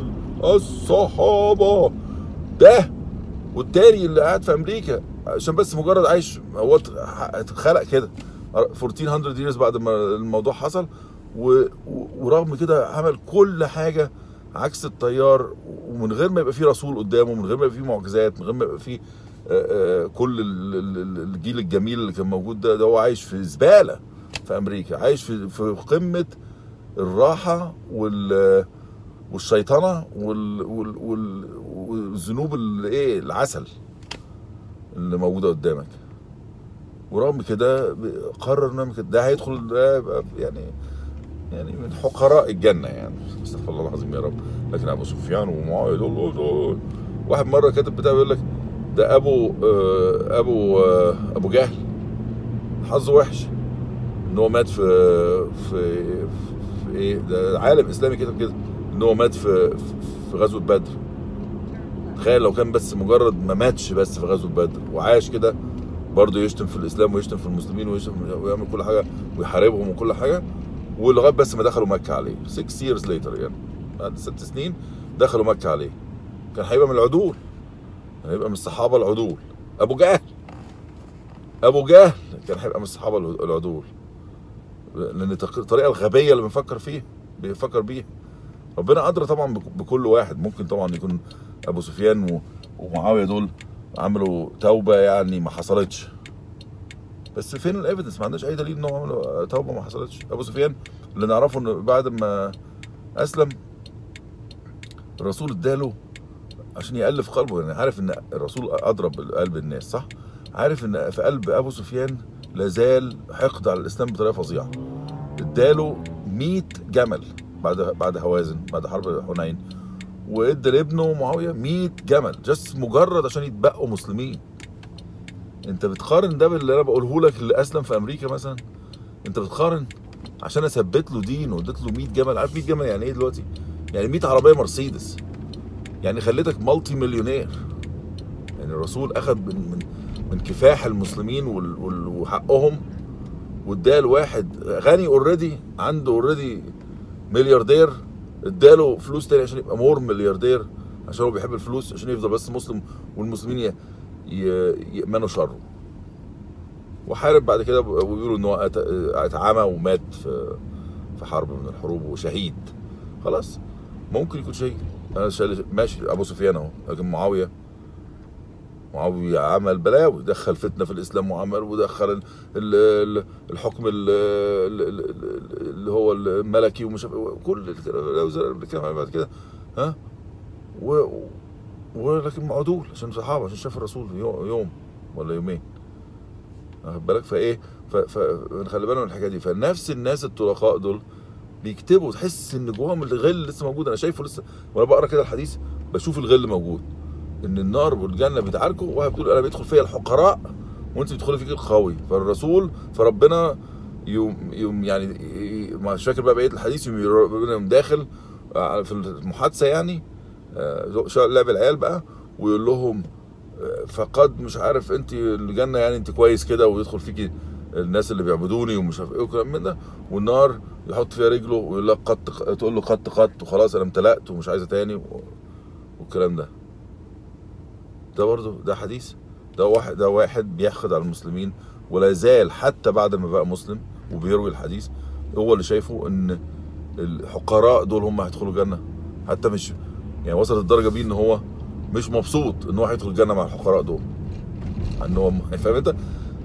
[SPEAKER 1] الصحابه ده والتاني اللي قاعد في امريكا عشان بس مجرد عايش هو اتخلق كده 1400 years بعد ما الموضوع حصل و... و- ورغم كده عمل كل حاجه عكس التيار ومن غير ما يبقى فيه رسول قدامه من غير ما يبقى فيه معجزات من غير ما يبقى فيه آه، آه، كل ال- ال- ال- الجيل الجميل اللي كان موجود ده ده هو عايش في زباله في امريكا عايش في في قمه الراحه وال والشيطنه وال وال وال والذنوب اللي ايه العسل اللي موجوده قدامك ورغم كده قرر انه يعمل كده ده هيدخل ده يبقى يعني يعني من حقراء الجنه يعني استغفر الله العظيم يا رب لكن ابو سفيان ومعاويه دول دول واحد مره كاتب بتاع بيقول لك ده ابو آه، ابو آه، ابو جهل حظه وحش ان هو مات في في في ايه ده عالم اسلامي كتب كده ان هو مات في في غزوه بدر تخيل لو كان بس مجرد ما ماتش بس في غزوه بدر وعاش كده برضه يشتم في الاسلام ويشتم في المسلمين ويشتم ويعمل كل حاجه ويحاربهم وكل حاجه ولغايه بس ما دخلوا مكه عليه 6 years later يعني بعد ست سنين دخلوا مكه عليه كان هيبقى من العدول كان هيبقى من الصحابه العدول ابو جهل ابو جهل كان هيبقى من الصحابه العدول لان التق- الطريقه الغبيه اللي بنفكر فيها بيفكر بيها ربنا ادرى طبعا بك- بكل واحد ممكن طبعا يكون ابو سفيان و- ومعاويه دول عملوا توبه يعني ما حصلتش بس فين الايفيدنس ما عندناش اي دليل انهم عملوا توبه ما حصلتش ابو سفيان اللي نعرفه انه بعد ما اسلم الرسول اداله عشان يالف قلبه يعني عارف ان الرسول اضرب قلب الناس صح عارف ان في قلب ابو سفيان لازال حقد على الاسلام بطريقه فظيعه اداله 100 جمل بعد بعد هوازن بعد حرب حنين وادى لابنه معاويه 100 جمل جس مجرد عشان يتبقوا مسلمين انت بتقارن ده باللي انا بقوله لك اللي اسلم في امريكا مثلا انت بتقارن عشان اثبت له دين واديت له 100 جمل عارف 100 جمل يعني ايه دلوقتي يعني 100 عربيه مرسيدس يعني خليتك مالتي مليونير يعني الرسول اخذ من من من كفاح المسلمين وال- وال- وحقهم واداه لواحد غني اوريدي عنده اوريدي ملياردير اداله فلوس تاني عشان يبقى مور ملياردير عشان هو بيحب الفلوس عشان يفضل بس مسلم والمسلمين ي- ي- يأمنوا شره وحارب بعد كده وبيقولوا ان هو أت- اتعمى ومات في في حرب من الحروب وشهيد خلاص ممكن يكون شهيد انا شايل- ماشي ابو سفيان اهو لكن معاويه معاويه عمل بلاوي دخل فتنه في الاسلام وعمل ودخل ال- ال- ال- الحكم ال- ال- ال- اللي هو الملكي ومش عارف- كل الكلام اللي بنتكلم عليه بعد كده ها و ولكن معدول عشان صحابه عشان شاف الرسول يو- يوم ولا يومين واخد بالك فايه ف- فنخلي بالنا من الحكايه دي فنفس الناس الطلقاء دول بيكتبوا تحس ان جواهم الغل لسه موجود انا شايفه لسه وانا بقرا كده الحديث بشوف الغل موجود ان النار والجنه بيتعاركوا واحد بيقول انا بيدخل فيا الحقراء وانت بتدخلي فيك القوي فالرسول فربنا يوم يوم يعني ي- مش فاكر بقى بقيه الحديث يوم ربنا يوم داخل آه، في المحادثه يعني آه، شا- لعب العيال بقى ويقول لهم آه، فقد مش عارف انت الجنه يعني انت كويس كده ويدخل فيكي الناس اللي بيعبدوني ومش عارف ايه وكلام من ده والنار يحط فيها رجله ويقول لك قط تقول له قط قط وخلاص انا امتلأت ومش عايزه تاني و- والكلام ده ده برضه ده حديث ده واحد ده واحد بيحقد على المسلمين ولا زال حتى بعد ما بقى مسلم وبيروي الحديث هو اللي شايفه ان الحقراء دول هم هيدخلوا الجنه حتى مش يعني وصلت الدرجه بيه ان هو مش مبسوط ان هو هيدخل الجنه مع الحقراء دول ان هو فاهم انت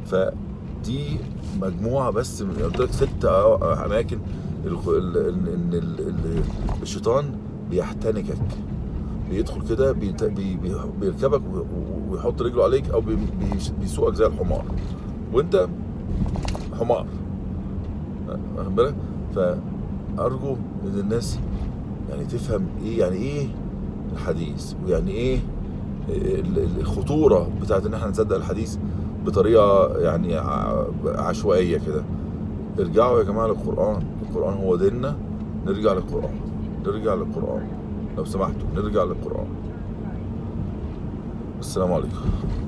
[SPEAKER 1] فدي مجموعه بس من قلت لك ست اماكن ال- ال- ال- ان ال- ال- الشيطان بيحتنكك بيدخل كده بيت- بي- بي- بيركبك و- و- ويحط رجله عليك او بي- بي- بيسوقك زي الحمار وانت حمار واخد بالك فارجو ان الناس يعني تفهم ايه يعني ايه الحديث ويعني ايه ال- ال- الخطوره بتاعت ان احنا نصدق الحديث بطريقه يعني ع- عشوائيه كده ارجعوا يا جماعه للقران القران هو ديننا نرجع للقران نرجع للقران لو سمحتوا نرجع للقران السلام عليكم